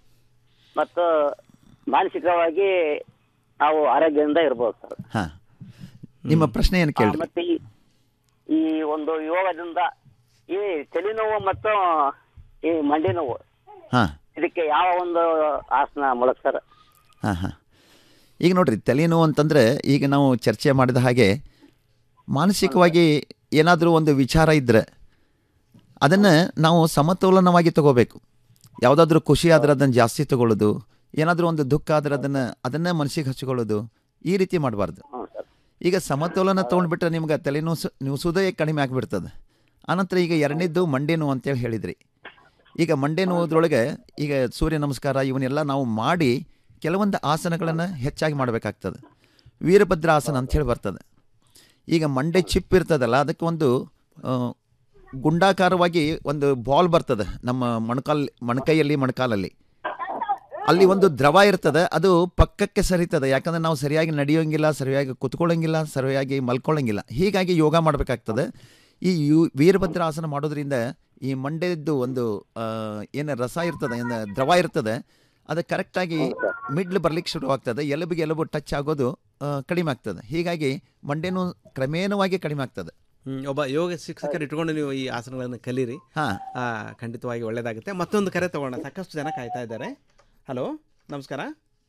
ಮತ್ತು ಮಾನಸಿಕವಾಗಿ ನಾವು ಆರೋಗ್ಯದಿಂದ ಇರ್ಬೋದು ಸರ್ ಹಾ ನಿಮ್ಮ ಪ್ರಶ್ನೆ ಏನು ಆ, ಕೇಳ್ರಿ ಮತ್ತೆ ಈ- ಈ ಒಂದು ಯೋಗದಿಂದ ಈ ತಲೆನೋವು ಮತ್ತು ಈ ಮಂಡಿ ನೋವು ಹಾ ಇದಕ್ಕೆ ಯಾವ ಒಂದು ಆಸನ ಮೂಲಕ ಸರ್ ಹಾಂ ಹಾಂ ಈಗ ನೋಡ್ರಿ ತಲೆನೋವು ಅಂತಂದರೆ ಈಗ ನಾವು ಚರ್ಚೆ ಮಾಡಿದ ಹಾಗೆ ಮಾನಸಿಕವಾಗಿ ಏನಾದರೂ ಒಂದು ವಿಚಾರ ಇದ್ದರೆ ಅದನ್ನು ನಾವು ಸಮತೋಲನವಾಗಿ ತಗೋಬೇಕು ಯಾವುದಾದ್ರೂ ಖುಷಿ ಆದರೆ ಅದನ್ನು ಜಾಸ್ತಿ ತಗೊಳ್ಳೋದು ಏನಾದರೂ ಒಂದು ದುಃಖ ಆದರೆ ಅದನ್ನು ಅದನ್ನೇ ಮನಸ್ಸಿಗೆ ಹಚ್ಕೊಳ್ಳೋದು ಈ ರೀತಿ ಮಾಡಬಾರ್ದು ಈಗ ಸಮತೋಲನ ತೊಗೊಂಡ್ಬಿಟ್ರೆ ನಿಮ್ಗೆ ತಲೆನೋವು ಸ- ನುಸುವುದೇ ಕಡಿಮೆ ಆಗಿಬಿಡ್ತದೆ ಆನಂತರ ಈಗ ಎರಡನೇದ್ದು ಮಂಡಿ ನೋವು ಅಂತೇಳಿ ಹೇಳಿದ್ರಿ ಈಗ ಮಂಡೆ ನೋವುದ್ರೊಳಗೆ ಈಗ ಸೂರ್ಯ ನಮಸ್ಕಾರ ಇವನ್ನೆಲ್ಲ ನಾವು ಮಾಡಿ ಕೆಲವೊಂದು ಆಸನಗಳನ್ನು ಹೆಚ್ಚಾಗಿ ಮಾಡಬೇಕಾಗ್ತದೆ ವೀರಭದ್ರ ಆಸನ ಅಂಥೇಳಿ ಬರ್ತದೆ ಈಗ ಮಂಡೆ ಚಿಪ್ ಇರ್ತದಲ್ಲ ಅದಕ್ಕೆ ಒಂದು ಆ, ಗುಂಡಾಕಾರವಾಗಿ ಒಂದು ಬಾಲ್ ಬರ್ತದೆ ನಮ್ಮ ಮೊಣಕಾಲ್ ಮೊಣಕೈಯಲ್ಲಿ ಮೊಣಕಾಲಲ್ಲಿ ಅಲ್ಲಿ ಒಂದು ದ್ರವ ಇರ್ತದೆ ಅದು ಪಕ್ಕಕ್ಕೆ ಸರಿತದೆ ಯಾಕಂದ್ರೆ ನಾವು ಸರಿಯಾಗಿ ನಡೆಯೋಂಗಿಲ್ಲ ಸರಿಯಾಗಿ ಕುತ್ಕೊಳ್ಳೋಂಗಿಲ್ಲ ಸರಿಯಾಗಿ ಮಲ್ಕೊಳ್ಳೋಂಗಿಲ್ಲ ಹೀಗಾಗಿ ಯೋಗ ಮಾಡಬೇಕಾಗ್ತದೆ ಈ ಯು ವೀರಭದ್ರ ಆಸನ ಮಾಡೋದ್ರಿಂದ ಈ ಮಂಡ್ಯದ್ದು ಒಂದು ಆ, ಏನು ರಸ ಇರ್ತದೆ ಏನು ದ್ರವ ಇರ್ತದೆ ಅದು ಕರೆಕ್ಟಾಗಿ ಮಿಡ್ಲ್ ಬರ್ಲಿಕ್ಕೆ ಶುರುವಾಗ್ತದೆ ಎಲುಬಿಗೆ ಎಲುಬು ಟಚ್ ಆಗೋದು ಆ, ಕಡಿಮೆ ಆಗ್ತದೆ ಹೀಗಾಗಿ ಮಂಡ್ಯನೂ ಕ್ರಮೇಣವಾಗಿ ಕಡಿಮೆ ಆಗ್ತದೆ ಹ್ಮ್, ಒಬ್ಬ ಯೋಗ ಶಿಕ್ಷಕರು ಇಟ್ಕೊಂಡು ನೀವು ಈ ಆಸನಗಳನ್ನು ಕಲೀರಿ ಹಾ. ಆ, ಖಂಡಿತವಾಗಿ ಒಳ್ಳೆಯದಾಗುತ್ತೆ ಮತ್ತೊಂದು ಕರೆ ತಗೋಣ ಸಾಕಷ್ಟು ಜನ ಕಾಯ್ತಾ ಇದ್ದಾರೆ ಹಲೋ ನಮಸ್ಕಾರ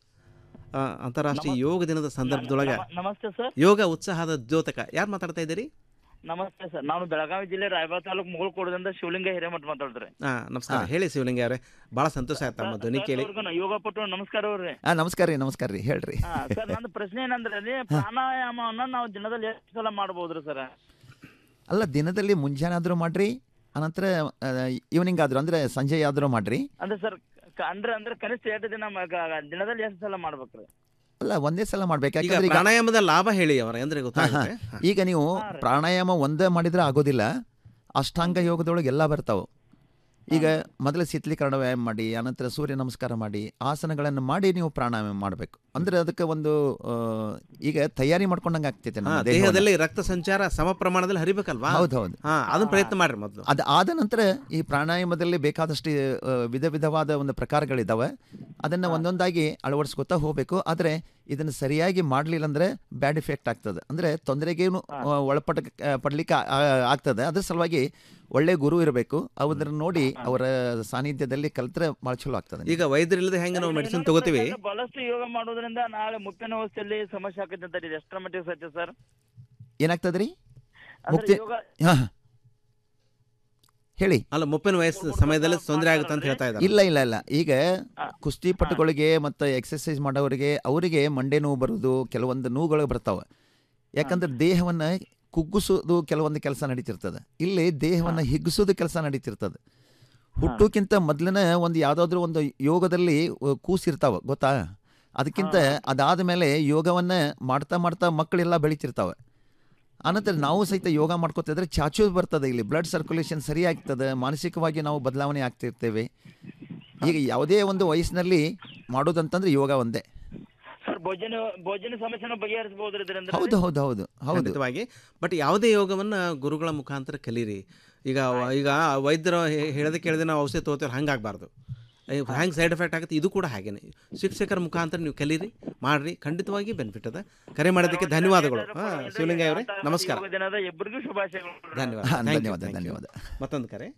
ಆ, ಅಂತಾರಾಷ್ಟ್ರೀಯ ಯೋಗ ದಿನದ ಸಂದರ್ಭದೊಳಗೆ ನಮಸ್ತೆ ಸರ್ ಯೋಗ ಉತ್ಸಾಹದ ದ್ಯೋತಕ ಯಾರು ಮಾತಾಡ್ತಾ ಇದ್ದೀರಿ ನಮಸ್ತೆ ಸರ್ ನಾನು ಬೆಳಗಾವಿ ಜಿಲ್ಲೆ ರಾಯಬಾಗ ತಾಲೂಕು ಮುಗುಳ್ಕೋಟದಿಂದ ಶಿವಲಿಂಗ ಹಿರೇಮಠ ಮಾತಾಡ್ತಾರೆ ಹಾ ನಮಸ್ಕಾರ ಹೇಳಿ ಶಿವಲಿಂಗ ಅವರೇ ಭಾಳ ಸಂತೋಷ ಆಯ್ತು ತಮ್ಮ ಧ್ವನಿ ಕೇಳಿ ಯೋಗ ಪಟ್ಟು ನಮಸ್ಕಾರ ಅವ್ರಿ ಹಾಂ ನಮಸ್ಕಾರ ರೀ ನಮಸ್ಕಾರ ರೀ ಹೇಳ್ರಿ ಸರ್ ನನ್ನ ಪ್ರಶ್ನೆ ಏನಂದ್ರೆ ರೀ ಪ್ರಾಣಾಯಾಮವನ್ನ ನಾವು ದಿನದಲ್ಲಿ ಎಷ್ಟು ಸಲ ಮಾಡಬಹುದ್ರಿ ಸರ್ ಅಲ್ಲ ದಿನದಲ್ಲಿ ಮುಂಜಾನೆ ಆದರೂ ಮಾಡ್ರಿ ಅನಂತರ ಈವ್ನಿಂಗ್ ಆದರೂ ಅಂದರೆ ಸಂಜೆ ಆದರೂ ಮಾಡ್ರಿ ಅಂದ್ರೆ ಸರ್ ಅಂದ್ರೆ ಅಂದ್ರೆ ಕನಿಷ್ಠ ಎಷ್ಟು ದಿನ ಮ- ಗ- ದಿನದಲ್ಲಿ ಎಷ್ಟು ಸಲ ಮಾಡ್ಬೇಕ್ರಿ ಅಲ್ಲ ಒಂದೇ ಸಲ ಮಾಡ್ಬೇಕು ಈಗ ಯಾಕಂದ್ರೆ ಈಗ- ಪ್ರಾಣಾಯಾಮದ ಲಾಭ ಹೇಳಿ ಅವರ ಅಂದ್ರೆ ಹಾ, ಹಾ. ಗೊತ್ತಾಗುತ್ತೆ ಈಗ ನೀವು ಪ್ರಾಣಾಯಾಮ ಒಂದೇ ಮಾಡಿದ್ರೆ ಆಗೋದಿಲ್ಲ ಅಷ್ಟಾಂಗ ಯೋಗದೊಳಗೆ ಎಲ್ಲ ಬರ್ತಾವೆ ಈಗ ಮೊದಲು ಶೀತಲೀಕರಣ ವ್ಯಾಯಾಮ ಮಾಡಿ ಅನಂತರ ಸೂರ್ಯ ನಮಸ್ಕಾರ ಮಾಡಿ ಆಸನಗಳನ್ನು ಮಾಡಿ ನೀವು ಪ್ರಾಣಾಯಾಮ ಮಾಡಬೇಕು ಅಂದ್ರೆ ಅದಕ್ಕೆ ಒಂದು ಆ, ಈಗ ತಯಾರಿ ಮಾಡ್ಕೊಂಡಂಗೆ ಆಗ್ತೈತೆ ನಮ್ಮ ಹಾ, ದೇಹವನ್ನ. ದೇಹದಲ್ಲಿ ರಕ್ತ ಸಂಚಾರ ಸಮ ಪ್ರಮಾಣದಲ್ಲಿ ಹರಿಬೇಕಲ್ವಾ ಹೌದು ಹೌದು ಹಾ ಅದನ್ನ ಪ್ರಯತ್ನ ಮಾಡ್ರಿ ಮೊದಲು ಅದು ಆದ ನಂತರ ಈ ಪ್ರಾಣಾಯಾಮದಲ್ಲಿ ಬೇಕಾದಷ್ಟು ಆ, ವಿಧ ವಿಧವಾದ ಒಂದು ಪ್ರಕಾರಗಳಿದ್ದಾವೆ ಅದನ್ನು ಒಂದೊಂದಾಗಿ ಅಳವಡಿಸ್ಕೊತಾ ಹೋಗಬೇಕು ಆದರೆ ಇದನ್ನು ಸರಿಯಾಗಿ ಮಾಡಲಿಲ್ಲ ಅಂದರೆ ಬ್ಯಾಡ್ ಇಫೆಕ್ಟ್ ಆಗ್ತದೆ ಅಂದರೆ ತೊಂದರೆಗೇನು ಒಳಪಡ ಪಡ್ಲಿಕ್ಕೆ ಆ- ಆ- ಆಗ್ತದೆ ಅದ್ರ ಸಲುವಾಗಿ ಒಳ್ಳೆ ಗುರು ಇರಬೇಕು ಅವ್ರನ್ನ ನೋಡಿ ಅವರ ಸಾನ್ನಿಧ್ಯದಲ್ಲಿ ಕಲ್ತ್ರೆ ಭಾಳ ಚಲೋ ಆಗ್ತದೆ ಈಗ ವೈದ್ಯರಿಲ್ಲದೆ ಹೆಂಗೆ ನಾವು ಮೆಡಿಸಿನ್ ತಗೋತೀವಿ ಬಹಳಷ್ಟು ಯೋಗ ಮಾಡೋದ್ರಿಂದ ನಾಳೆ ಮುಪ್ಪಿನ ಅವಸ್ಥೆಯಲ್ಲಿ ಸಮಸ್ಯೆ ಆಕೈತೆ ಅಂತ ಇದು ಎಷ್ಟರ ಮಟ್ಟಿಗೆ ಸತ್ಯ ಸರ್ ಏನಾಗ್ತದೆ ರೀ ಮುಕ್ತಿ ಹಾ ಹಾ. ಹೇಳಿ ಅಲ್ಲ ಮುಪ್ಪಿನ ವಯಸ್ಸು ಸಮಯದಲ್ಲಿ ತೊಂದರೆ ಆಗುತ್ತೆ ಅಂತ ಹೇಳ್ತಾ ಇದ್ದಾರೆ ಇಲ್ಲ ಇಲ್ಲ ಇಲ್ಲ ಈಗ ಕುಸ್ತಿಪಟುಗಳಿಗೆ ಮತ್ತು ಎಕ್ಸರ್ಸೈಸ್ ಮಾಡೋರಿಗೆ ಅವರಿಗೆ ಮಂಡೆ ನೋವು ಬರೋದು ಕೆಲವೊಂದು ನೋವುಗಳು ಬರ್ತಾವೆ ಯಾಕಂದ್ರೆ ದೇಹವನ್ನು ಕುಗ್ಗಿಸೋದು ಕೆಲವೊಂದು ಕೆಲಸ ನಡೀತಿರ್ತದೆ ಇಲ್ಲಿ ದೇಹವನ್ನು ಹಿಗ್ಗಿಸೋದು ಕೆಲಸ ನಡೀತಿರ್ತದೆ ಹುಟ್ಟೋಕ್ಕಿಂತ ಮೊದಲಿನ ಒಂದು ಯಾವುದಾದ್ರೂ ಒಂದು ಯೋಗದಲ್ಲಿ ಅಹ್, ಕೂಸಿರ್ತಾವೆ ಗೊತ್ತಾ ಅದಕ್ಕಿಂತ ಅದಾದ ಮೇಲೆ ಯೋಗವನ್ನು ಮಾಡ್ತಾ ಮಾಡ್ತಾ ಮಕ್ಕಳೆಲ್ಲ ಬೆಳಿತಿರ್ತಾವೆ ಆನಂತರ ನಾವು ಸಹಿತ ಯೋಗ ಮಾಡ್ಕೋತಿದ್ರೆ ಚಾಚು ಬರ್ತದೆ ಇಲ್ಲಿ ಬ್ಲಡ್ ಸರ್ಕ್ಯುಲೇಷನ್ ಸರಿ ಆಗ್ತದೆ ಮಾನಸಿಕವಾಗಿ ನಾವು ಬದಲಾವಣೆ ಆಗ್ತಿರ್ತೇವೆ ಈಗ ಯಾವುದೇ ಒಂದು ವಯಸ್ಸಿನಲ್ಲಿ ಮಾಡೋದಂತಂದ್ರೆ ಯೋಗ ಒಂದೇ ಸರ್ ಭೋಜನ ಭೋಜನ ಸಮಸ್ಯೆನ ಬಗೆಹರಿಸಬಹುದು ಇದರಿಂದ ಹೌದು ಹೌದು ಹೌದು ಹೌದು ಖಂಡಿತವಾಗಿ ಬಟ್ ಯಾವುದೇ ಯೋಗವನ್ನು ಗುರುಗಳ ಮುಖಾಂತರ ಕಲೀರಿ ಈಗ ವ- ಈಗ ವೈದ್ಯರು ಹೇ- ಹೇಳದೆ ಕೇಳದೆ ನಾವು ಔಷಧಿ ತಗೋತೀವಿ ಹಂಗಾಗಬಾರ್ದು ಹ್ಯಾಂಗೆ ಸೈಡ್ ಎಫೆಕ್ಟ್ ಆಗುತ್ತೆ ಇದು ಕೂಡ ಹಾಗೇನೆ ಶಿಕ್ಷಕರ ಮುಖಾಂತರ ನೀವು ಕಲೀರಿ ಮಾಡ್ರಿ ಖಂಡಿತವಾಗಿ ಬೆನಿಫಿಟ್ ಅದ ಕರೆ ಮಾಡೋದಕ್ಕೆ ಧನ್ಯವಾದಗಳು ಹಾಂ ಶಿವಲಿಂಗ ಅವರೇ ನಮಸ್ಕಾರ ಯೋಗ ದಿನದ ಇಬ್ಬರಿಗೂ ಶುಭಾಶಯಗಳು ಧನ್ಯವಾದ ಹಾ, Thank you, ಧನ್ಯವಾದ, thank you. ಧನ್ಯವಾದ. ಮತ್ತೊಂದು ಕರೆ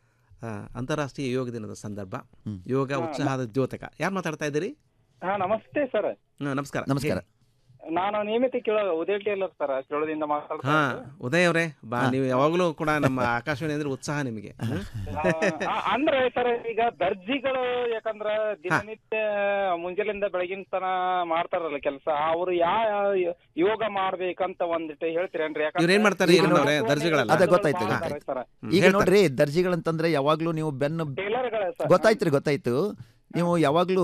ಆ, ಅಂತಾರಾಷ್ಟ್ರೀಯ ಯೋಗ ದಿನದ ಸಂದರ್ಭ ಯೋಗ ಉತ್ಸಾಹದ ದ್ಯೋತಕ ಯಾರು ಮಾತಾಡ್ತಾ ಇದ್ದೀರಿ ಹಾ ನಮಸ್ತೆ ಸರ್ ಹಾ, ನಮಸ್ಕಾರ ನಮಸ್ಕಾರ ನಾನು ನಿಯಮಿತ ಕೇಳೋ ಉದಯ ಟೇಲರ್ ಸರ್ ಕೇಳೋದಿಂದ ಮಾತಾಡ್ತಾ ಹಾ ಉದಯ್ ಅವರೇ ಬಾ ನೀವು ಯಾವಾಗಲೂ ಕೂಡ ನಮ್ಮ ಆಕಾಶವಾಣಿ ಅಂದ್ರೆ ಉತ್ಸಾಹ ನಿಮಗೆ ಹ್ಮ್? ಆ, ಅಂದ್ರೆ ಸರ್ ಈಗ ದರ್ಜಿಗಳು ಯಾಕಂದ್ರ ದಿನನಿತ್ಯ ಮುಂಜಾನೆಯಿಂದ ಬೆಳಗಿನ ತನ ಮಾಡ್ತಾರಲ್ಲ ಕೆಲಸ ಅವ್ರು ಯಾವ ಯೋಗ ಮಾಡ್ಬೇಕಂತ ಒಂದಿಟ್ಟು ಹೇಳ್ತೀರೇನ್ರಿ ಇವ್ರು ಏನ್ ಮಾಡ್ತಾರೆ ಈಗ ಈರಣ್ಣ ನೋಡಿ- ಅವರೇ ದರ್ಜಿಗಳೆಲ್ಲ ಅದ ಗೊತ್ತಾಯ್ತು ಮಾಡ್ತಾರೆ ಗೊತ್ತಾಯ್ತು ಸರ್. ಈಗ ನೋಡ್ರಿ ದರ್ಜಿಗಳಂತಂದ್ರೆ ಯಾವಾಗ್ಲೂ ನೀವು ಬೆನ್ನು ಟೇಲರ್ಗಳೇ ಸರ್ ಗೊತ್ತಾಯ್ತು ರೀ ಗೊತ್ತಾಯ್ತು ನೀವು ಯಾವಾಗಲೂ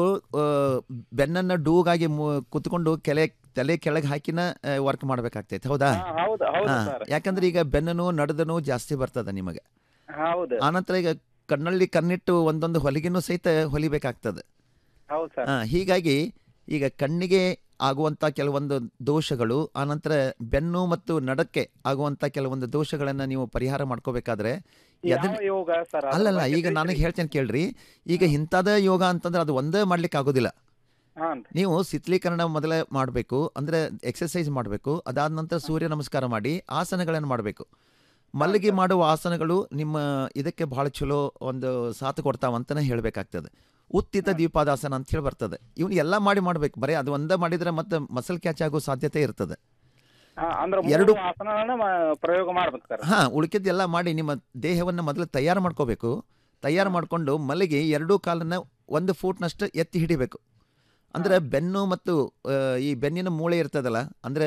ಬೆನ್ನನ್ನು ಡೂಗಾಗಿ ಮು- ಕುತ್ಕೊಂಡು ಕೆಲೆ ತಲೆ ಕೆಳಗೆ ಹಾಕಿನ ವರ್ಕ್ ಮಾಡ್ಬೇಕಾಗ್ತೈತೆ ಹೌದಾ ಹಾ, ಹೌದು ಹೌದು ಹಾ, ಸರ್ ಯಾಕಂದ್ರೆ ಈಗ ಬೆನ್ನನು ನಡದನು ಜಾಸ್ತಿ ಬರ್ತದ ನಿಮಗೆ ಹೌದು ಆನಂತರ ಈಗ ಕಣ್ಣಲ್ಲಿ ಕಣ್ಣಿಟ್ಟು ಒಂದೊಂದು ಹೊಲಿಗೆನೂ ಸಹಿತ ಹೊಲಿಬೇಕಾಗ್ತದೆ ಹೌದು ಸರ್ ಆ, ಹೀಗಾಗಿ ಈಗ ಕಣ್ಣಿಗೆ ಆಗುವಂಥ ಕೆಲವೊಂದು ದೋಷಗಳು ಆನಂತರ ಬೆನ್ನು ಮತ್ತು ನಡಕ್ಕೆ ಆಗುವಂಥ ಕೆಲವೊಂದು ದೋಷಗಳನ್ನು ನೀವು ಪರಿಹಾರ ಮಾಡ್ಕೋಬೇಕಾದ್ರೆ ಯಾವ ಎದನ್- ಯೋಗ ಸರ್ ಅದ್ರ ಅಲ್ಲಲ್ಲ ಬಗ್ಗೆ ಈಗ ನನಗೆ ತಿಳಿಸ್ರಿ. ಹೇಳ್ತೇನೆ ಕೇಳ್ರಿ ಈಗ ಇಂಥದ ಯೋಗ ಅಂತಂದ್ರೆ ಅದು ಒಂದೇ ಮಾಡ್ಲಿಕ್ಕೆ ಆಗೋದಿಲ್ಲ ಹಾನ್ ನೀವು ಶಿಥಿಲೀಕರಣ ಮೊದಲೇ ಮಾಡಬೇಕು ಅಂದರೆ ಎಕ್ಸಸೈಸ್ ಮಾಡಬೇಕು ಅದಾದ ನಂತರ ಸೂರ್ಯ ನಮಸ್ಕಾರ ಮಾಡಿ ಆಸನಗಳನ್ನು ಮಾಡಬೇಕು ಮಲ್ಲಿಗೆ ಮಾಡುವ ಆಸನಗಳು ನಿಮ್ಮ ಇದಕ್ಕೆ ಭಾಳ ಚಲೋ ಒಂದು ಸಾಥ್ ಕೊಡ್ತಾವಂತಲೇ ಹೇಳಬೇಕಾಗ್ತದೆ ಉತ್ತಿತ ದ್ವೀಪಾದಾಸನ ಅಂತ ಹೇಳಿ ಬರ್ತದೆ ಇವನು ಎಲ್ಲ ಮಾಡಿ ಮಾಡಬೇಕು ಬರೀ ಅದು ಒಂದೇ ಮಾಡಿದರೆ ಮತ್ತೆ ಮಸಲ್ ಕ್ಯಾಚ್ ಆಗೋ ಸಾಧ್ಯತೆ ಇರ್ತದೆ ಹಾ, ಅಂದ್ರೆ ಎರಡು- ಮೂರು ಆಸನಗಳನ್ನ ಮಾ- ಪ್ರಯೋಗ ಮಾಡ್ಬೇಕು ಸರ್ ಹಾಂ ಉಳಿಕೆದ್ದೆಲ್ಲ ಮಾಡಿ ನಿಮ್ಮ ದೇಹವನ್ನು ಮೊದಲು ತಯಾರು ಮಾಡ್ಕೋಬೇಕು ತಯಾರು ಮಾಡಿಕೊಂಡು ಮಲ್ಲಿಗೆ ಎರಡೂ ಕಾಲನ್ನು ಒಂದು ಫೂಟ್ನಷ್ಟು ಎತ್ತಿ ಹಿಡಿಬೇಕು ಅಂದರೆ ಬೆನ್ನು ಮತ್ತು ಆ, ಈ ಬೆನ್ನಿನ ಮೂಳೆ ಇರ್ತದಲ್ಲ ಅಂದರೆ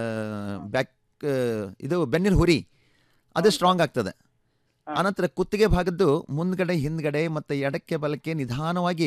ಬ್ಯಾಕ್ ಇದು ಬೆನ್ನಿನ ಹುರಿ ಅದು ಸ್ಟ್ರಾಂಗ್ ಆಗ್ತದೆ ಆನಂತರ ಕುತ್ತಿಗೆ ಭಾಗದ್ದು ಮುಂದ್ಗಡೆ ಹಿಂದ್ಗಡೆ ಮತ್ತು ಎಡಕ್ಕೆ ಬಲಕ್ಕೆ ನಿಧಾನವಾಗಿ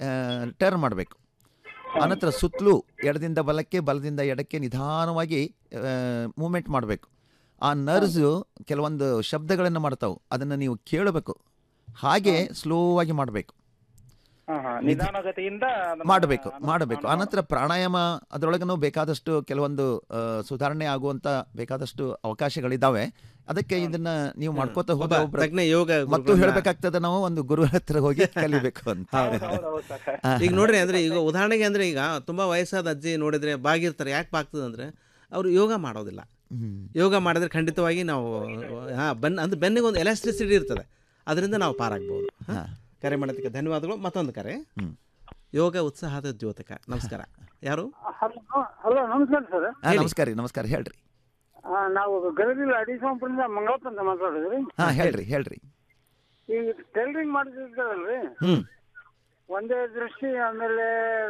ಟರ್ನ್ ಮಾಡಬೇಕು ಆನಂತರ ಸುತ್ತಲೂ ಎಡದಿಂದ ಬಲಕ್ಕೆ ಬಲದಿಂದ ಎಡಕ್ಕೆ ನಿಧಾನವಾಗಿ ಮೂಮೆಂಟ್ ಮಾಡಬೇಕು ಆ ನರ್ಸು ಕೆಲವೊಂದು ಶಬ್ದಗಳನ್ನು ಮಾಡ್ತಾವೆ ಅದನ್ನು ನೀವು ಕೇಳಬೇಕು ಹಾಗೆ ಸ್ಲೋ ಆಗಿ ಮಾಡಬೇಕು ಹಾ, ಹಾ. ನಿಧಾನಗತಿಯಿಂದ ಅದನ್ನ ಮಾಡಬೇಕು ಅನು- ಮಾಡಬೇಕು ಅನು- ಆನಂತರ ಪ್ರಾಣಾಯಾಮ ಅದರೊಳಗನು ಬೇಕಾದಷ್ಟು ಕೆಲವೊಂದು ಆ, ಸುಧಾರಣೆ ಆಗುವಂತ ಬೇಕಾದಷ್ಟು ಅವಕಾಶಗಳಿದ್ದಾವೆ ಅದಕ್ಕೆ ಇದನ್ನ ನೀವು ಮಾಡ್ಕೋತ ಹೋದ ಒಬ್ಬ ಒಬ್ರು- ತಜ್ಞ ಯೋಗ ಮತ್ತು ಗುರುಗಳನ್ನ- ಹೇಳಬೇಕಾಗ್ತದೆ ನಾವು ಒಂದು ಗುರು ಹತ್ರ ಹೋಗಿ ಕಲಿಬೇಕು ಅಂತ ಹಾ. ಈಗ ನೋಡ್ರಿ ಅಂದ್ರೆ ಈಗ ಉದಾಹರಣೆಗೆ ಅಂದ್ರೆ ಈಗ ತುಂಬಾ ವಯಸ್ಸಾದ ಅಜ್ಜಿ ನೋಡಿದ್ರೆ ಬಾಗಿರ್ತಾರೆ ಯಾಕೆ ಬಾಗ್ತದೆ ಅಂದ್ರೆ ಅವರು ಯೋಗ ಮಾಡೋದಿಲ್ಲ ಯೋಗ ಮಾಡಿದ್ರೆ ಖಂಡಿತವಾಗಿ ನಾವು ಹಾ ಬೆನ್ ಅಂದ್ರೆ ಬೆನ್ನಿಗೆ ಒಂದು ಎಲಾಸ್ಟಿಸಿಟಿ ಇರ್ತದೆ ಅದರಿಂದ ನಾವು ಪಾರಾಗ್ಬೋದು ಹಾ? ಕರೆ ಮಾಡೋದಕ್ಕೆ ಧನ್ಯವಾದಗಳು ಮತ್ತೊಂದು ಕರೆ ಯೋಗ ಉತ್ಸಾಹದ ದ್ಯೋತಕ ನಮಸ್ಕಾರ ಯಾರು ಹಲೋ ನಮಸ್ಕಾರ ಸರ್ ಹಾ, ನಮಸ್ಕಾರ ರೀ ನಮಸ್ಕಾರ ಹೇಳ್ರಿ ನಾವು ಗದಗಿಲ್ಲ ಅಡಿಸೋಪುರದಿಂದ ಮಂಗಳಪ್ಪ ಅಂತ ಮಾತಾಡಿದ್ರಿ ಹಾ ಹೇಳ್ರಿ ಹೇಳ್ರಿ ಈಗ ಟೈಲರಿಂಗ್ ಮಾಡ್ತಿದ್ದಾರಲ್ರಿ ಹ್ಮ್ ಒಂದೇ ದೃಷ್ಟಿ ಆಮೇಲೆ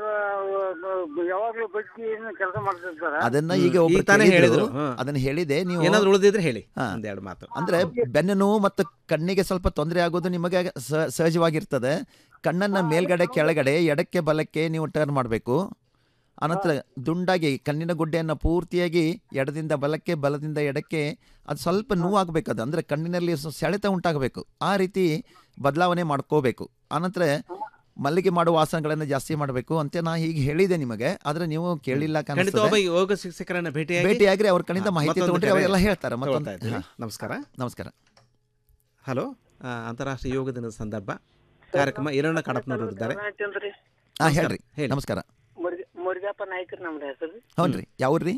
ಯಾವಾಗ್ಲೂ ಬಡ್ಡಿ ಕೆಲಸ ಮಾಡ್ತಿರ್ತಾರ ಅದನ್ನ ಈಗ ಈಗ ಒಬ್ರು ತಾನೇ ಕೇಳಿದ್ರು. ಹೇಳಿದ್ರು. ಹಾ. ಅದನ್ನ ಹೇಳಿದೆ ನೀವು ಏನಾದ್ರು ಉಳಿದಿದ್ರೆ ಹೇಳಿ ಹಾ. ಒಂದೆರಡು ಮಾತು ಅಂದ್ರೆ ಬೆನ್ನು ನೋವು ಮತ್ತು ಕಣ್ಣಿಗೆ ಸ್ವಲ್ಪ ತೊಂದರೆ ಆಗೋದು ನಿಮಗೆ ಸ- ಸಹಜವಾಗಿರ್ತದೆ ಕಣ್ಣನ್ನ ಮೇಲ್ಗಡೆ ಕೆಳಗಡೆ ಎಡಕ್ಕೆ ಬಲಕ್ಕೆ ನೀವು ಟರ್ನ್ ಮಾಡಬೇಕು ಅನಂತರ ದುಂಡಾಗಿ ಕಣ್ಣಿನ ಗುಡ್ಡೆಯನ್ನು ಪೂರ್ತಿಯಾಗಿ ಎಡದಿಂದ ಬಲಕ್ಕೆ ಬಲದಿಂದ ಎಡಕ್ಕೆ ಅದು ಸ್ವಲ್ಪ ನೋವಾಗಬೇಕು ಅದು ಅಂದರೆ ಕಣ್ಣಿನಲ್ಲಿ ಸ್ವಲ್ಪ ಸೆಳೆತ ಉಂಟಾಗಬೇಕು ಆ ರೀತಿ ಬದಲಾವಣೆ ಮಾಡ್ಕೋಬೇಕು ಆನಂತರ ಮಲ್ಲಿಗೆ ಮಾಡುವ ಆಸನಗಳನ್ನು ಜಾಸ್ತಿ ಮಾಡಬೇಕು ಅಂತ ನಾ ಹೀಗೆ ಹೇಳಿದೆ ನಿಮಗೆ ಆದ್ರೆ ನೀವು ಕೇಳಿಲ್ಲ ಖಂಡಿತ ಒಬ್ಬ ಕಾಣಿಸ್ತದೆ ಯೋಗ ಶಿಕ್ಷಕರನ್ನ ಭೇಟಿಯಾಗಿ ಭೇಟಿಯಾಗ್ರಿ ಅವ್ರ ಕಡೆಯಿಂದ ಹಾ, ಮಾಹಿತಿ ಮತ್ತೊಂದು ತಗೊಂಡ್ರೆ ಕರೆ ಅವರೆಲ್ಲ ಹೇಳ್ತಾರೆ ಮತ್ತೊಂದು ತಗೊಳ್ತಾ ಇದ್ದೀವಿ. ಹಾ. ನಮಸ್ಕಾರ ನಮಸ್ಕಾರ ಹಲೋ ಆ, ಅಂತಾರಾಷ್ಟ್ರೀಯ ಯೋಗ ದಿನದ ಸಂದರ್ಭ ಕಾರ್ಯಕ್ರಮ ಈರಣ್ಣ ಕಡಪ್ನವರು ಇದ್ದಾರೆ ಹಾ ಹೇಳ್ರಿ ನಮಸ್ಕಾರ ಮುರುಗಪ್ಪ ನಾಯ್ಕರ್ ನಮ್ದು ಹೆಸರು ಹೌನ್ರಿ ಯಾವ್ರಿ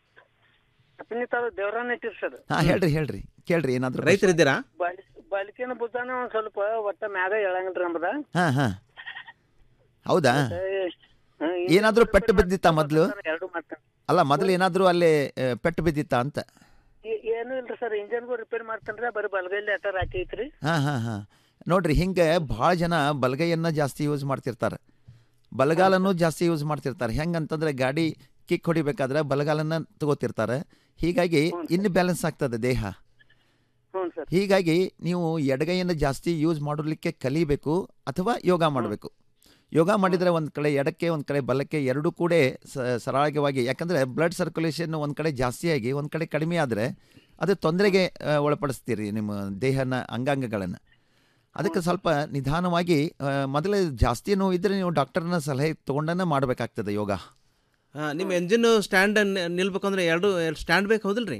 ಅಪ್ನಿ ತಾವು ದೇವರನ್ನ ಇಟ್ಟಿರ್ ಸರ್ ಹಾ ಹೇಳ್ರಿ ಹೇಳ್ರಿ ಕೇಳ್ರಿ ಏನಾದ್ರು ರೈತರಿದ್ದೀರಾ ಬಾಲಿ ಬಾಲಿಕೆನ ಬುದ್ಧಾನ ಒಂದ್ ಸ್ವಲ್ಪ ಒಟ್ಟ ಮ್ಯಾಗ ಹೇಳಂಗಿಲ್ರಿ ನಮ್ದ ಹಾ ಹಾ ಹೌದಾ ಹ್ಮ್, ಏನಾದ್ರೂ ಪೆಟ್ಟು ಬಿದ್ದಿತ್ತಾ ಮೊದ್ಲು ಎರಡು ಮಾಡ್ತಾನೆ ಅಲ್ಲ ಮೊದಲು ಏನಾದ್ರೂ ಅಲ್ಲಿ ಆ, ಪೆಟ್ಟು ಬಿದ್ದಿತ್ತಾ ಅಂತ ಏ- ಏನೂ ಇಲ್ರಿ ಸರ್ ಇಂಜನ್ಗೂ ರಿಪೇರ್ ಮಾಡ್ತಾನ್ರಿ ಬರೀ ಬಲಗೈಲಿ ಅಟ್ಟ ರಾಕಿ ಐತ್ರಿ ಹಾಂ ಹಾಂ ಹಾಂ ನೋಡ್ರಿ ಹಿಂಗೆ ಭಾಳ ಜನ ಬಲಗೈಯನ್ನು ಜಾಸ್ತಿ ಯೂಸ್ ಮಾಡ್ತಿರ್ತಾರೆ ಬಲಗಾಲನ್ನು ಜಾಸ್ತಿ ಯೂಸ್ ಮಾಡ್ತಿರ್ತಾರೆ ಹೆಂಗಂತಂದ್ರೆ ಗಾಡಿ ಕಿಕ್ ಹೊಡಿಬೇಕಾದ್ರೆ ಬಲಗಾಲನ್ನ ತಗೋತಿರ್ತಾರೆ ಹೀಗಾಗಿ ಇನ್ನು ಬ್ಯಾಲೆನ್ಸ್ ಆಗ್ತದೆ ದೇಹ ಹ್ಞೂ ಸರ್ ಹೀಗಾಗಿ ನೀವು ಎಡಗೈಯನ್ನು ಜಾಸ್ತಿ ಯೂಸ್ ಮಾಡಲಿಕ್ಕೆ ಕಲಿಬೇಕು ಅಥವಾ ಯೋಗ ಮಾಡಬೇಕು ಯೋಗ ಮಾಡಿದರೆ ಒಂದು ಕಡೆ ಎಡಕ್ಕೆ ಒಂದು ಕಡೆ ಬಲಕ್ಕೆ ಎರಡೂ ಕೂಡ ಸ- ಸರಾಗವಾಗಿ ಯಾಕಂದರೆ ಬ್ಲಡ್ ಸರ್ಕ್ಯುಲೇಷನ್ ಒಂದು ಕಡೆ ಜಾಸ್ತಿಯಾಗಿ ಒಂದು ಕಡೆ ಕಡಿಮೆ ಆದರೆ ಅದು ತೊಂದರೆಗೆ ಆ, ಒಳಪಡಿಸ್ತೀರಿ ನಿಮ್ಮ ದೇಹನ ಅಂಗಾಂಗಗಳನ್ನು ಅದಕ್ಕೆ ಸ್ವಲ್ಪ ನಿಧಾನವಾಗಿ ಆ, ಮೊದಲೇ ಜಾಸ್ತಿ ನೋವು ಇದ್ದರೆ ನೀವು ಡಾಕ್ಟರ್ನ ಸಲಹೆ ತೊಗೊಂಡನೇ ಮಾಡಬೇಕಾಗ್ತದೆ ಯೋಗ ಹಾಂ ನಿಮ್ಮ ಎಂಜಿನ್ ಸ್ಟ್ಯಾಂಡ್ ನಿಲ್ಬೇಕಂದ್ರೆ ಎರಡು ಎರಡು ಸ್ಟ್ಯಾಂಡ್ ಬೇಕು ಹೌದಿಲ್ರಿ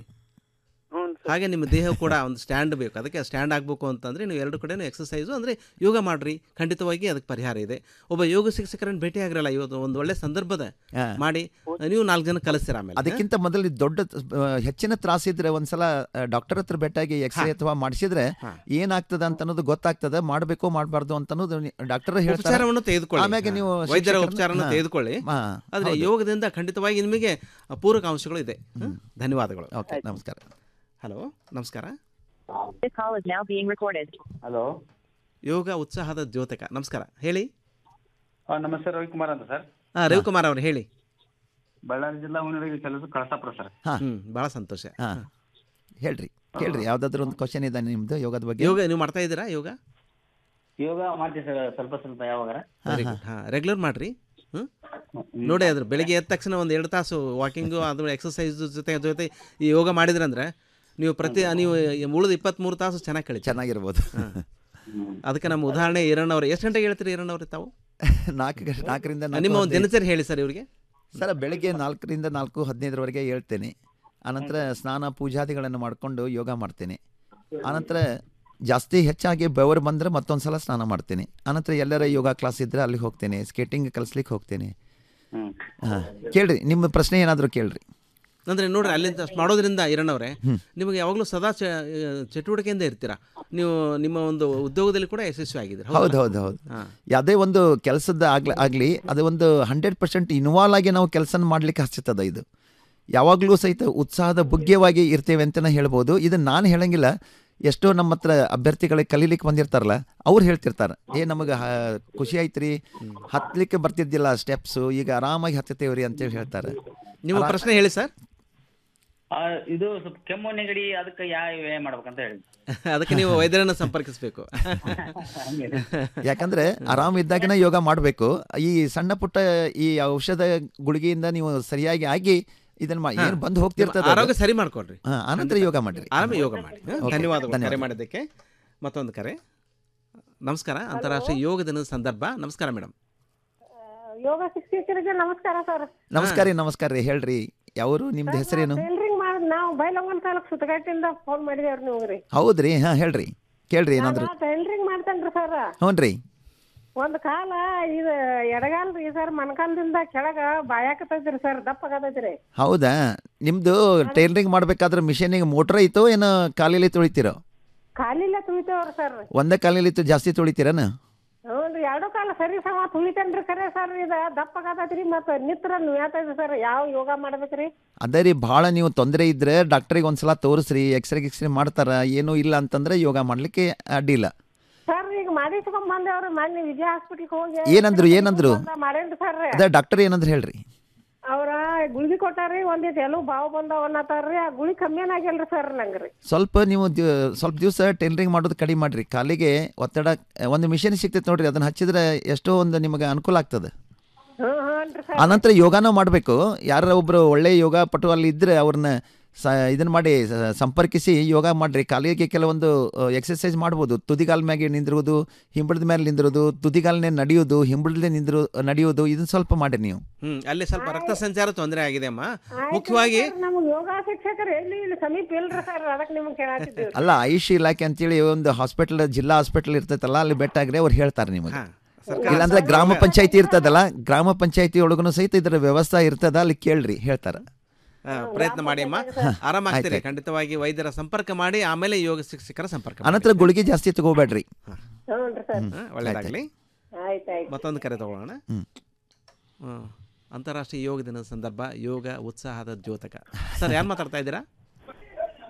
ಹಾಗೆ ನಿಮ್ಮ ದೇಹ ಕೂಡ ಒಂದು ಸ್ಟ್ಯಾಂಡ್ ಬೇಕು ಅದಕ್ಕೆ ಸ್ಟ್ಯಾಂಡ್ ಆಗಬೇಕು ಅಂತಂದರೆ ನೀವು ಎರಡು ಕಡೆನೂ ಎಕ್ಸಸೈಸು ಅಂದರೆ ಯೋಗ ಮಾಡಿರಿ ಖಂಡಿತವಾಗಿ ಅದಕ್ಕೆ ಪರಿಹಾರ ಇದೆ ಒಬ್ಬ ಯೋಗ ಶಿಕ್ಷಕರನ್ನು ಭೇಟಿ ಆಗಿರಲ್ಲ ಇವತ್ತು ಒಂದು ಒಳ್ಳೆ ಸಂದರ್ಭದ ಹಾ. ಮಾಡಿ ನೀವು ನಾಲ್ಕು ಜನ ಕಲಿಸ್ತೀರ ಆಮೇಲೆ ಅದಕ್ಕಿಂತ ಮೊದಲು ದೊಡ್ಡ ಆ, ಹೆಚ್ಚಿನ ತ್ರಾಸಿದ್ರೆ ಒಂದ್ಸಲ ಡಾಕ್ಟರ್ ಹತ್ರ ಭೇಟಿಯಾಗಿ ಎಕ್ಸ್ರೇ ಅಥವಾ ಮಾಡಿಸಿದ್ರೆ ಏನಾಗ್ತದೆ ಅಂತ ಅನ್ನೋದು ಗೊತ್ತಾಗ್ತದೆ ಮಾಡಬೇಕು ಮಾಡಬಾರ್ದು ಅಂತ ಅನ್ನೋದು ಡಾಕ್ಟರ್ ಉಪಚಾರವನ್ನು ತೆಗೆದುಕೊಳ್ಳಿ ಆಮೇಲೆ ನೀವು ವೈದ್ಯರ ಶಿಕ್ಷಕರನ್ನ- ಉಪಚಾರವನ್ನು ಹಾ. ತೆಗೆದುಕೊಳ್ಳಿ ಹಾ, ಆದರೆ ಹೌದು. ಯೋಗದಿಂದ ಖಂಡಿತವಾಗಿ ನಿಮಗೆ ಪೂರಕ ಅಂಶಗಳು ಇದೆ ಹ್ಮ್. ಧನ್ಯವಾದಗಳು ಓಕೆ ನಮಸ್ಕಾರ ಹಲೋ ನಮಸ್ಕಾರ This call is now being recorded. Hello ಯೋಗ ಉತ್ಸಾಹದ ದ್ಯೋತಕ ನಮಸ್ಕಾರ ಹೇಳಿ ನಮಸ್ತೆ ರವಿಕುಮಾರ್ ಅಂತ ಸರ್ ಹಾಂ ರವಿಕುಮಾರ್ ಅವರು ಹೇಳಿ ಬಳ್ಳಾರಿ ಜಿಲ್ಲಾ ಉನ್ನಡಿಗೆ ಕೆಲಸ ಕಳಸಾಪುರ ಸರ್ ಹ್ಮ್ ಭಾಳ ಸಂತೋಷ ಹಾಂ ಹೇಳ್ರಿ ಕೇಳ್ರಿ ಯಾವ್ದಾದ್ರು ಒಂದು ಕ್ವಶನ್ ಇದೆ ನಿಮ್ದು ಯೋಗದ ಬಗ್ಗೆ ಯೋಗ ನೀವು ಮಾಡ್ತಾ ಇದ್ದೀರಾ ಯೋಗ ಯೋಗ ಮಾಡ್ತೀವಿ ಸರ್ ಸ್ವಲ್ಪ ಸ್ವಲ್ಪ ಯಾವಾಗಾರ ವೆರಿ ಗುಡ್ ಹಾಂ ರೆಗ್ಯುಲರ್ ಮಾಡ್ರಿ ಹ್ಮ್ ನೋಡಿ ಅದ್ರ ಬೆಳಿಗ್ಗೆ ಎದ್ದ ತಕ್ಷಣ ಒಂದು ಎರಡು ತಾಸು ವಾಕಿಂಗು ಅದು ಎಕ್ಸಸೈಸ್ ಜೊತೆ ಜೊತೆ ಈ ಯೋಗ ಮಾಡಿದ್ರಂದ್ರೆ ನೀವು ಪ್ರತಿ ನೀವು ಉಳಿದ ಇಪ್ಪತ್ತ್ಮೂರು ತಾಸು ಚೆನ್ನಾಗಿ ಕಳಿ ಚೆನ್ನಾಗಿರ್ಬೋದು ಅದಕ್ಕೆ ನಮ್ಮ ಉದಾಹರಣೆ ಈರಣ್ಣವ್ರು ಎಷ್ಟು ಗಂಟೆಗೆ ಹೇಳ್ತೀರಿ ಈರಣ್ಣವ್ರು ತಾವು ನಾಲ್ಕು ಗಂಟೆ ನಾಲ್ಕರಿಂದ ನಿಮ್ಮ ಒಂದು ದಿನಚರಿ ಹೇಳಿ ಸರ್ ಇವರಿಗೆ ಸರ್ ಬೆಳಗ್ಗೆ ನಾಲ್ಕರಿಂದ ನಾಲ್ಕು ಹದಿನೈದರವರೆಗೆ ಹೇಳ್ತೇನೆ ಆನಂತರ ಸ್ನಾನ ಪೂಜಾದಿಗಳನ್ನು ಮಾಡಿಕೊಂಡು ಯೋಗ ಮಾಡ್ತೇನೆ ಆನಂತರ ಜಾಸ್ತಿ ಹೆಚ್ಚಾಗಿ ಬೆವರು ಬಂದರೆ ಮತ್ತೊಂದು ಸಲ ಸ್ನಾನ ಮಾಡ್ತೇನೆ ಆನಂತರ ಎಲ್ಲರ ಯೋಗ ಕ್ಲಾಸ್ ಇದ್ದರೆ ಅಲ್ಲಿಗೆ ಹೋಗ್ತೇನೆ ಸ್ಕೇಟಿಂಗ್ ಕಲಿಸ್ಲಿಕ್ಕೆ ಹೋಗ್ತೇನೆ ಹಾಂ ಕೇಳ್ರಿ ನಿಮ್ಮ ಪ್ರಶ್ನೆ ಏನಾದರೂ ಕೇಳ್ರಿ ಅಂದರೆ ನೋಡ್ರಿ ಅಲ್ಲಿಂದ ಅಷ್ಟ್ ಮಾಡೋದ್ರಿಂದ ಈರಣ್ಣವ್ರೆ ನಿಮಗೆ ಯಾವಾಗಲೂ ಸದಾ ಚ ಚಟುವಟಿಕೆಯಿಂದ ಇರ್ತೀರಾ ನೀವು ನಿಮ್ಮ ಒಂದು ಉದ್ಯೋಗದಲ್ಲಿ ಕೂಡ ಯಶಸ್ವಿ ಆಗಿದ್ದೀರಿ ಹೌದು ಹೌದು ಹೌದು ಹಾಂ ಯಾವುದೇ ಒಂದು ಕೆಲಸದ ಆಗ್ಲಿ ಆಗಲಿ ಅದು ಒಂದು ಹಂಡ್ರೆಡ್ ಪರ್ಸೆಂಟ್ ಇನ್ವಾಲ್ವ್ ಆಗಿ ನಾವು ಕೆಲಸ ಮಾಡಲಿಕ್ಕೆ ಹಚ್ಚುತ್ತದೆ ಇದು ಯಾವಾಗಲೂ ಸಹಿತ ಉತ್ಸಾಹದ ಬುಗ್ಗೆವಾಗಿ ಇರ್ತೇವೆ ಅಂತಲೇ ಹೇಳ್ಬೋದು ಇದನ್ನು ನಾನು ಹೇಳಂಗಿಲ್ಲ ಎಷ್ಟೋ ನಮ್ಮ ಹತ್ರ ಅಭ್ಯರ್ಥಿಗಳಿಗೆ ಕಲೀಲಿಕ್ಕೆ ಬಂದಿರ್ತಾರಲ್ಲ ಅವ್ರು ಹೇಳ್ತಿರ್ತಾರೆ ಏ ನಮಗೆ ಖುಷಿ ಆಯ್ತು ರೀ ಹತ್ತಲಿಕ್ಕೆ ಬರ್ತಿದ್ದಿಲ್ಲ ಸ್ಟೆಪ್ಸು ಈಗ ಆರಾಮಾಗಿ ಹತ್ತತೇವ್ರಿ ಅಂತೇಳಿ ಹೇಳ್ತಾರೆ ನಿಮ್ಮ ಆರಾ- ಪ್ರಶ್ನೆ ಹೇಳಿ ಸರ್ ಆ, ಇದು ಸ್ವಲ್ಪ ಕೆಮ್ಮು ನೆಗಡಿ ಅದಕ್ಕೆ ಯಾವ ವ್ಯಾಯಾಮ ಮಾಡ್ಬೇಕಂತ ಹೇಳಿ ಅದಕ್ಕೆ ನೀವು ವೈದ್ಯರನ್ನು ಸಂಪರ್ಕಿಸಬೇಕು ಯಾಕಂದ್ರೆ ಆರಾಮ ಇದ್ದಾಗನೇ ಯೋಗ ಮಾಡಬೇಕು ಈ ಸಣ್ಣ ಪುಟ್ಟ ಈ ಔಷಧ ಗುಳಿಗೆಯಿಂದ ನೀವು ಸರಿಯಾಗಿ ಆಗಿ ಇದನ್ನ ಮಾ- ಹಾ. ಏನ್ ಬಂದು ಹೋಗ್ತಿರ್ತದೆ ನಿಮ್ಮ ಆರೋಗ್ಯ ಸರಿ ಮಾಡ್ಕೊಳ್ರಿ ಹಾ, ಆನಂತರ ಯೋಗ ಮಾಡ್ರಿ ಆರಾಮ ಯೋಗ ಮಾಡಿ ಹಾ, ಓಕೆ. ಧನ್ಯವಾದಗಳು ಕರೆ ಧನ್ಯವಾದ. ಮಾಡಿದ್ದಕ್ಕೆ ಮತ್ತೊಂದು ಕರೆ ನಮಸ್ಕಾರ ಅಂತಾರಾಷ್ಟ್ರೀಯ ಯೋಗ ದಿನದ ಸಂದರ್ಭ ನಮಸ್ಕಾರ ಮೇಡಮ್ ಯೋಗ ಶಿಕ್ಷಕರಿಗೆ ನಮಸ್ಕಾರ ಸರ್ ನಮಸ್ಕಾರ ರೀ ನಮಸ್ಕಾರ ರೀ ಹೇಳ್ರಿ ಯಾವರು ನಿಮ್ದು ಹೆಸರೇನು ಟೈಲರಿಂಗ್ ಮಾಡಿ ನಾವು ಬೈಲಂಗನ್ ಕಾಲಕ್ಕೆ ಸುತ್ತಗಟ್ಟಿಂದ ಫೋನ್ ಮಾಡಿದೇವ್ರಿ ನಿಮ್ಗ್ರಿ ಹೌದ್ರಿ ಹಾ ಹೇಳ್ರಿ ಕೇಳ್ರಿ ಏನಾದ್ರು ಟೈಲರಿಂಗ್ ಮಾಡ್ತೇನ್ರಿ ಸರ್ ಹ್ಞೂನ್ರಿ ಒಂದ್ ಕಾಲ ಇದು ಎಡಗಾಲ್ ರೀ ಸರ್ ಮಣಕಾಲದಿಂದ ಕೆಳಗ ಬಾಯಾಕತೈತ್ರಿ ಸರ್ ದಪ್ಪಗಾತೈತ್ರಿ ಹೌದಾ ನಿಮ್ದು ಟೈಲರಿಂಗ್ ಮಾಡ್ಬೇಕಾದ್ರೆ ಮಿಷನಿಗೆ ಮೋಟ್ರ್ ಐತೋ ಏನೋ ಕಾಲಿಲಿ ತುಳಿತೀರೋ ಕಾಲಿಲ್ಲ ತುಳಿತೇವ್ರಿ ಸರ್ ಒಂದೇ ಕಾಲಿಲಿ ತು- ಜಾಸ್ತಿ ತುಳಿತೀರನ ಹ್ಞೂನ್ರಿ ಎರಡು ಕಾಲ ಸರಿ ಸಮ ತುಳಿತೇನ್ರಿ ಖರೆ ಸರ್ ಇದ ದಪ್ಪಗಾತೈತ್ರಿ ಮತ್ತ ನಿತ್ರ ನುಯಾತೈತಿ ಸರ್ ಯಾವ ಯೋಗ ಮಾಡ್ಬೇಕ್ರಿ ಅದೇ ರೀ ಭಾಳ ನೀವು ತೊಂದರೆ ಇದ್ರೆ ಡಾಕ್ಟ್ರಿಗೆ ಒಂದ್ಸಲ ತೋರಿಸ್ರಿ ಎಕ್ಸ್ರೇ ಗಿಕ್ಸ್ರೇ ಮಾಡ್ತಾರ ಏನೂ ಇಲ್ಲ ಅಂತಂದ್ರೆ ಯೋಗ ಮಾಡ್ಲಿಕ್ಕೆ ಅಡ್ಡಿಲ್ಲ ಸರ್ ಈಗ ಮಾಡಿಸ್ಕೊಂಡ್ ಬಂದೇವ್ರಿ ಮೊನ್ನೆ ವಿಜಯ ಹಾಸ್ಪಿಟಲ್ಗೆ ಹೋಗಿ ಏನಂದ್ರು ಏನಂದ್ರು ಮಾಡೇನ್ರಿ ಸರ್ ಅದೇ ಡಾಕ್ಟರ್ ಏನಂದ್ರೆ ಹೇಳ್ರಿ ಅವ್ರ ಗುಳಿಗೆ ಕೊಟ್ಟಾರ್ರಿ ಒಂದಿಟ್ ಎಲ್ಲೂ ಬಾವು ಬಂದಾವ ಅನ್ನತಾರ್ರಿ ಆ ಗುಳಿ ಕಮ್ಮಿನ ಆಗಿಲ್ರಿ ಸರ್ ನಂಗ್ರಿ ಸ್ವಲ್ಪ ನೀವು ದ್ಯ- ಸ್ವಲ್ಪ ದಿವಸ ಟೈಲರಿಂಗ್ ಮಾಡೋದು ಕಡಿಮೆ ಮಾಡ್ರಿ ಕಾಲಿಗೆ ಒತ್ತಡ ಒಂದು ಮಿಷನ್ ಸಿಗ್ತೈತೆ ನೋಡ್ರಿ ಅದನ್ನ ಹಚ್ಚಿದ್ರೆ ಎಷ್ಟೋ ಒಂದು ನಿಮಗೆ ಅನುಕೂಲ ಆಗ್ತದೆ ಹ್ಮ್ ಹ್ಞೂನ್ರಿ ಸರ್ ಆನಂತರ ಯೋಗಾನೂ ಮಾಡಬೇಕು ಯಾರ ಒಬ್ಬರು ಒಳ್ಳೆ ಯೋಗ ಪಟು ಅಲ್ಲಿ ಇದ್ದರೆ ಅವ್ರನ್ನ ಸ ಇದನ್ನ ಮಾಡಿ ಸ- ಸಂಪರ್ಕಿಸಿ ಯೋಗ ಮಾಡ್ರಿ ಕಾಲಿಗೆ ಕೆಲವೊಂದು ಎಕ್ಸಸೈಸ್ ಮಾಡ್ಬೋದು ತುದಿಗಾಲ ಮ್ಯಾಗೆ ನಿಂದಿರೋದು ಹಿಂಬಳದ ಮೇಲೆ ನಿಂದಿರೋದು ತುದಿಗಾಲನೆ ನಡೆಯೋದು ಹಿಂಬಳದೇ ನಿಂದಿರೋ ನಡೆಯೋದು ಇದನ್ನ ಸ್ವಲ್ಪ ಮಾಡಿ ನೀವು ಹ್ಮ್ ಅಲ್ಲಿ ಸ್ವಲ್ಪ ರಕ್ತ ಸಂಚಾರ ತೊಂದರೆ ಆಗಿದೆ ಅಮ್ಮ ಮುಖ್ಯವಾಗಿ ನಮ್ಗೆ ಯೋಗ ಶಿಕ್ಷಕರು ಎಲ್ಲಿ ಇಲ್ಲಿ ಸಮೀಪ ಇಲ್ರಿ ಸರ್ ಅದಕ್ಕೆ ನಿಮ್ಗೆ ಕೇಳಾತಿದ್ದೀವಿ ಅಲ್ಲ ಆಯುಷ್ ಇಲಾಖೆ ಅಂತೇಳಿ ಒಂದು ಹಾಸ್ಪಿಟಲ್ ಜಿಲ್ಲಾ ಹಾಸ್ಪಿಟಲ್ ಇರ್ತೈತಲ್ಲ ಅಲ್ಲಿ ಬೆಟ್ಟಾಗ್ರೆ ಅವ್ರು ಹೇಳ್ತಾರೆ ನಿಮಗೆ ಇಲ್ಲಾಂದ್ರೆ ಗ್ರಾಮ ಪಂಚಾಯತಿ ಇರ್ತದಲ್ಲ ಗ್ರಾಮ ಪಂಚಾಯತಿ ಒಳಗೂ ಸಹಿತ ಇದರ ವ್ಯವಸ್ಥೆ ಇರ್ತದ ಅಲ್ಲಿ ಕೇಳ್ರಿ ಹೇಳ್ತಾರೆ ಆ, ಪ್ರಯತ್ನ ಮಾಡಿ ಅಮ್ಮ ಆರಾಮಾಗ್ತೀರಿ ಆಯ್ತು. ಖಂಡಿತವಾಗಿ ವೈದ್ಯರ ಸಂಪರ್ಕ ಮಾಡಿ ಆಮೇಲೆ ಯೋಗ ಶಿಕ್ಷಕರ ಸಂಪರ್ಕ ಮಾಡಿ. ಅನಂತರ ಗುಳಿಗೆ ಜಾಸ್ತಿ ತಗೋಬೇಡ್ರಿ ಹ್ಞೂನ್ರಿ ಸರ್ ಹಾ, ಒಳ್ಳೆಯದಾಗ್ಲಿ ಆಯ್ತಾಯ್ತು ಮತ್ತೊಂದು ಕರೆ ತಗೊಳ್ಳೋಣ ಹ್ಮ್. ಹ್ಮ್. ಅಂತಾರಾಷ್ಟ್ರೀಯ ಯೋಗ ದಿನದ ಸಂದರ್ಭ ಯೋಗ ಉತ್ಸಾಹದ ದ್ಯೋತಕ ಸರ್ ಯಾರು ಮಾತಾಡ್ತಾ ಇದ್ದೀರಾ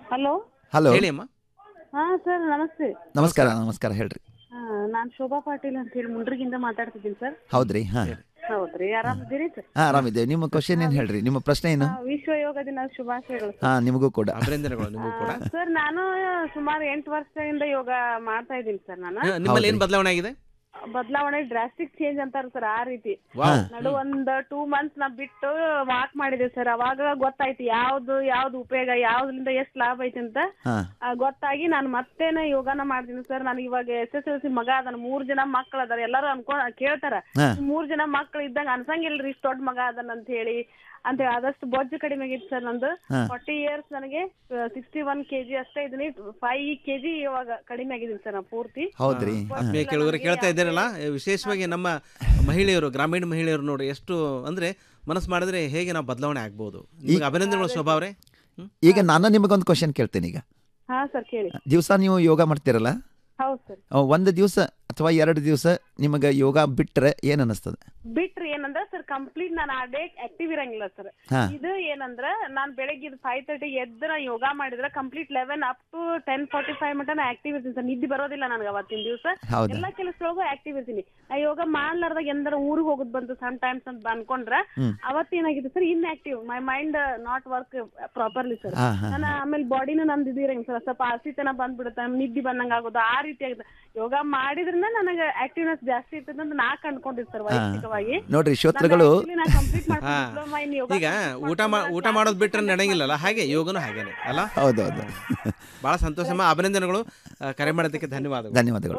ಹಲೋ ಹಲೋ ಹೇಳಿ ಅಮ್ಮ ಹಾ ಸರ್ ನಮಸ್ತೆ ನಮಸ್ಕಾರ ನಮಸ್ಕಾರ ಹೇಳ್ರಿ ಹಾ ನಾನ್ ಶೋಭಾ ಪಾಟೀಲ್ ಅಂತ ಹೇಳಿ ಮುಂಡ್ರಿಗಿಂದ ಮಾತಾಡ್ತಿದ್ದೀನಿ ಸರ್ ಹೌದ್ರಿ ಹಾ ಹೌದ್ರಿ ಆರಾಮಿದ್ದೀರಿ ಸರ್ ಹಾ ಆರಾಮಿದ್ದೇವೆ ನಿಮ್ಮ ಕ್ವಶನ್ ಏನು ಹೇಳ್ರಿ ನಿಮ್ಮ ಪ್ರಶ್ನೆ ಏನು ಆ, ವಿಶ್ವ ಯೋಗ ದಿನ ಶುಭಾಶಯಗಳು ಹಾ ನಿಮಗೂ ಕೂಡ ಅಭಿನಂದನೆಗಳು ನಿಮಗೂ ಕೂಡ ಸರ್ ನಾನು ಸುಮಾರು ಎಂಟು ವರ್ಷದಿಂದ ಯೋಗ ಮಾಡ್ತಾ ಇದ್ದೀನಿ ಸರ್ ನಾನು ಹಾ, ನಿಮ್ಮಲ್ಲಿ ಏನು ಬದಲಾವಣೆ ಆಗಿದೆ ಬದಲಾವಣೆ ಡ್ರಾಸ್ಟಿಕ್ ಚೇಂಜ್ ಅಂತಾರ ಸರ್ ಆ ರೀತಿ ವಾವ್. ನಡು ಒಂದ್ ಟೂ ಮಂತ್ಸ್ ನಾ ಬಿಟ್ಟು ವಾಕ್ ಮಾಡಿದೆ ಸರ್ ಅವಾಗ ಗೊತ್ತಾಯ್ತು ಯಾವ್ದು ಯಾವ್ದು ಉಪಯೋಗ ಯಾವ್ದ್ರಿಂದ ಎಷ್ಟ್ ಲಾಭ ಐತಿ ಅಂತ ಹಾ ಆ, ಗೊತ್ತಾಗಿ ನಾನು ಮತ್ತೇನ ಯೋಗನ ಮಾಡ್ತೀನಿ ಸರ್ ನನಗೆ ಇವಾಗ ಎಸ್ ಎಸ್ ಎಲ್ ಸಿ ಮಗ ಅದಾನ ಮೂರ್ ಜನ ಮಕ್ಳು ಅದಾರ ಎಲ್ಲಾರು ಅನ್ಕೊಂಡ್ ಕೇಳ್ತಾರ ಹಾ. ಮೂರ್ ಜನ ಮಕ್ಳು ಇದ್ದಂಗ ಅನ್ಸಂಗಿಲ್ರಿ ಇಷ್ಟ ದೊಡ್ಡ ಮಗ ಅದನ್ನ ಅಂತ ಹೇಳಿ ಅಂತ ಹೇಳಿ ಆದಷ್ಟು ಬೊಜ್ಜು ಕಡಿಮೆ ಆಗಿತ್ತು ಸರ್ ನಂದು ಹಾ. ಫಾರ್ಟಿ ಇಯರ್ಸ್ ನನಗೆ ಸಿಕ್ಸ್ಟಿ ಒನ್ ಕೆಜಿ ಅಷ್ಟೇ ಇದೀನಿ ಫೈವ್ ಕೆಜಿ ಇವಾಗ ಕಡಿಮೆ ಆಗಿದ್ದೀನಿ ಸರ್ ನಾನು ಪೂರ್ತಿ ಹೌದ್ರಿ ಆತ್ಮೀಯ ಕೇಳುಗರೆ ಕೇಳ್ತಾ ಇದ್ದೀರಲ್ಲ ವಿಶೇಷವಾಗಿ ನಮ್ಮ ಮಹಿಳೆಯರು ಗ್ರಾಮೀಣ ಮಹಿಳೆಯರು ನೋಡಿ ಎಷ್ಟು ಅಂದ್ರೆ ಮನಸ್ಸು ಮಾಡಿದ್ರೆ ಹೇಗೆ ನಾವು ಬದಲಾವಣೆ ಆಗ್ಬೋದು ನಿಮ್ಗೆ ಅಭಿನಂದನೆಗಳು ಶೋಭಾ ಅವರೇ ಈಗ ನಾನು ನಿಮಗೊಂದು ಕ್ವಶನ್ ಕೇಳ್ತೇನೆ ಈಗ ಹಾ ಸರ್ ಕೇಳಿ ದಿವಸ ನೀವು ಯೋಗ ಮಾಡ್ತೀರಲ್ಲ ಹೌದ್ ಸರ್ ಆ, ಒಂದು ದಿವಸ ಅಥವಾ ಎರಡು ದಿವಸ ನಿಮಗೆ ಯೋಗ ಬಿಟ್ರೆ ಏನು ಅನ್ನಿಸ್ತದೆ ಬಿಟ್ರಿ ಏನಂದ್ರ ಸರ್ ಕಂಪ್ಲೀಟ್ ನಾನು ಆ ಡೇ ಆಕ್ಟಿವ್ ಇರಂಗಿಲ್ಲ ಸರ್ ಹಾ. ಇದು ಏನಂದ್ರ ನಾನ್ ಬೆಳಗ್ಗೆ ಫೈವ್ ತರ್ಟಿ ಎದ್ರ ಯೋಗ ಮಾಡಿದ್ರೆ complete eleven up to ten forty five ಮಟನ ಆಕ್ಟಿವ್ ಇರ್ತೀನಿ ಸರ್ ನಿದ್ದೆ ಬರೋದಿಲ್ಲ ನನಗೆ ಅವತ್ತಿನ ದಿವಸ ಹೌದಾ? ಎಲ್ಲಾ ಕೆಲಸದೊಳಗು ಆಕ್ಟಿವ್ ಇರ್ತೀನಿ ನಾ ಯೋಗ ಮಾಡ್ಲಾರ್ದಾಗ ಎಂದರ ಊರಿಗೆ ಹೋಗೋದ್ ಬಂತು ಸಮ್ ಟೈಮ್ಸ್ ಅಂತ ಅನ್ಕೊಂಡ್ರ ಹ್ಮ್. ಅವತ್ತೇನಾಗಿದೆ sir inactive my mind not work properly sir ಹಾ, ಹಾ, ನಾನು ಆಮೇಲೆ ಬಾಡಿನೂ ನಂದು ಇದು ಇರಂಗಿಲ್ಲ ಸರ್ ಸ್ವಲ್ಪ ಆಸಿತನ ಬಂದ್ಬಿಡುತ್ತೆ ನಿದ್ದೆ ಬಂದಂಗ ಆಗೋದು ಆ ರೀತಿ ಆಗುತ್ತೆ ಯೋಗ ಮಾಡಿದ್ರಿಂದ ನನಗೆ ಆಕ್ಟಿವ್ನೆಸ್ ಜಾಸ್ತಿ ಇರ್ತದೆ ಅಂತ ನಾ ಕಂಡ್ಕೊಂಡಿದ್ದೆ ಸರ್ ವೈಯಕ್ತಿಕವಾಗಿ ನೋಡ್ರಿ ಶ್ರೋತೃಗಳು ಹಾ ಈಗ ಊಟ ಮಾ ಊಟ ಮಾಡೋದು ಬಿಟ್ರೆ ನಡೆಯಂಗಿಲ್ಲಲ್ಲ ಹಾಗೆ ಯೋಗನೂ ಹಾಗೇನೆ ಅಲ್ಲ ಹೌದೌದು ಬಹಳ ಸಂತೋಷಮ್ಮ ಅಭಿನಂದನೆಗಳು ಆ, ಕರೆ ಮಾಡೋದಕ್ಕೆ ಧನ್ಯವಾದಗಳು ಧನ್ಯವಾದಗಳು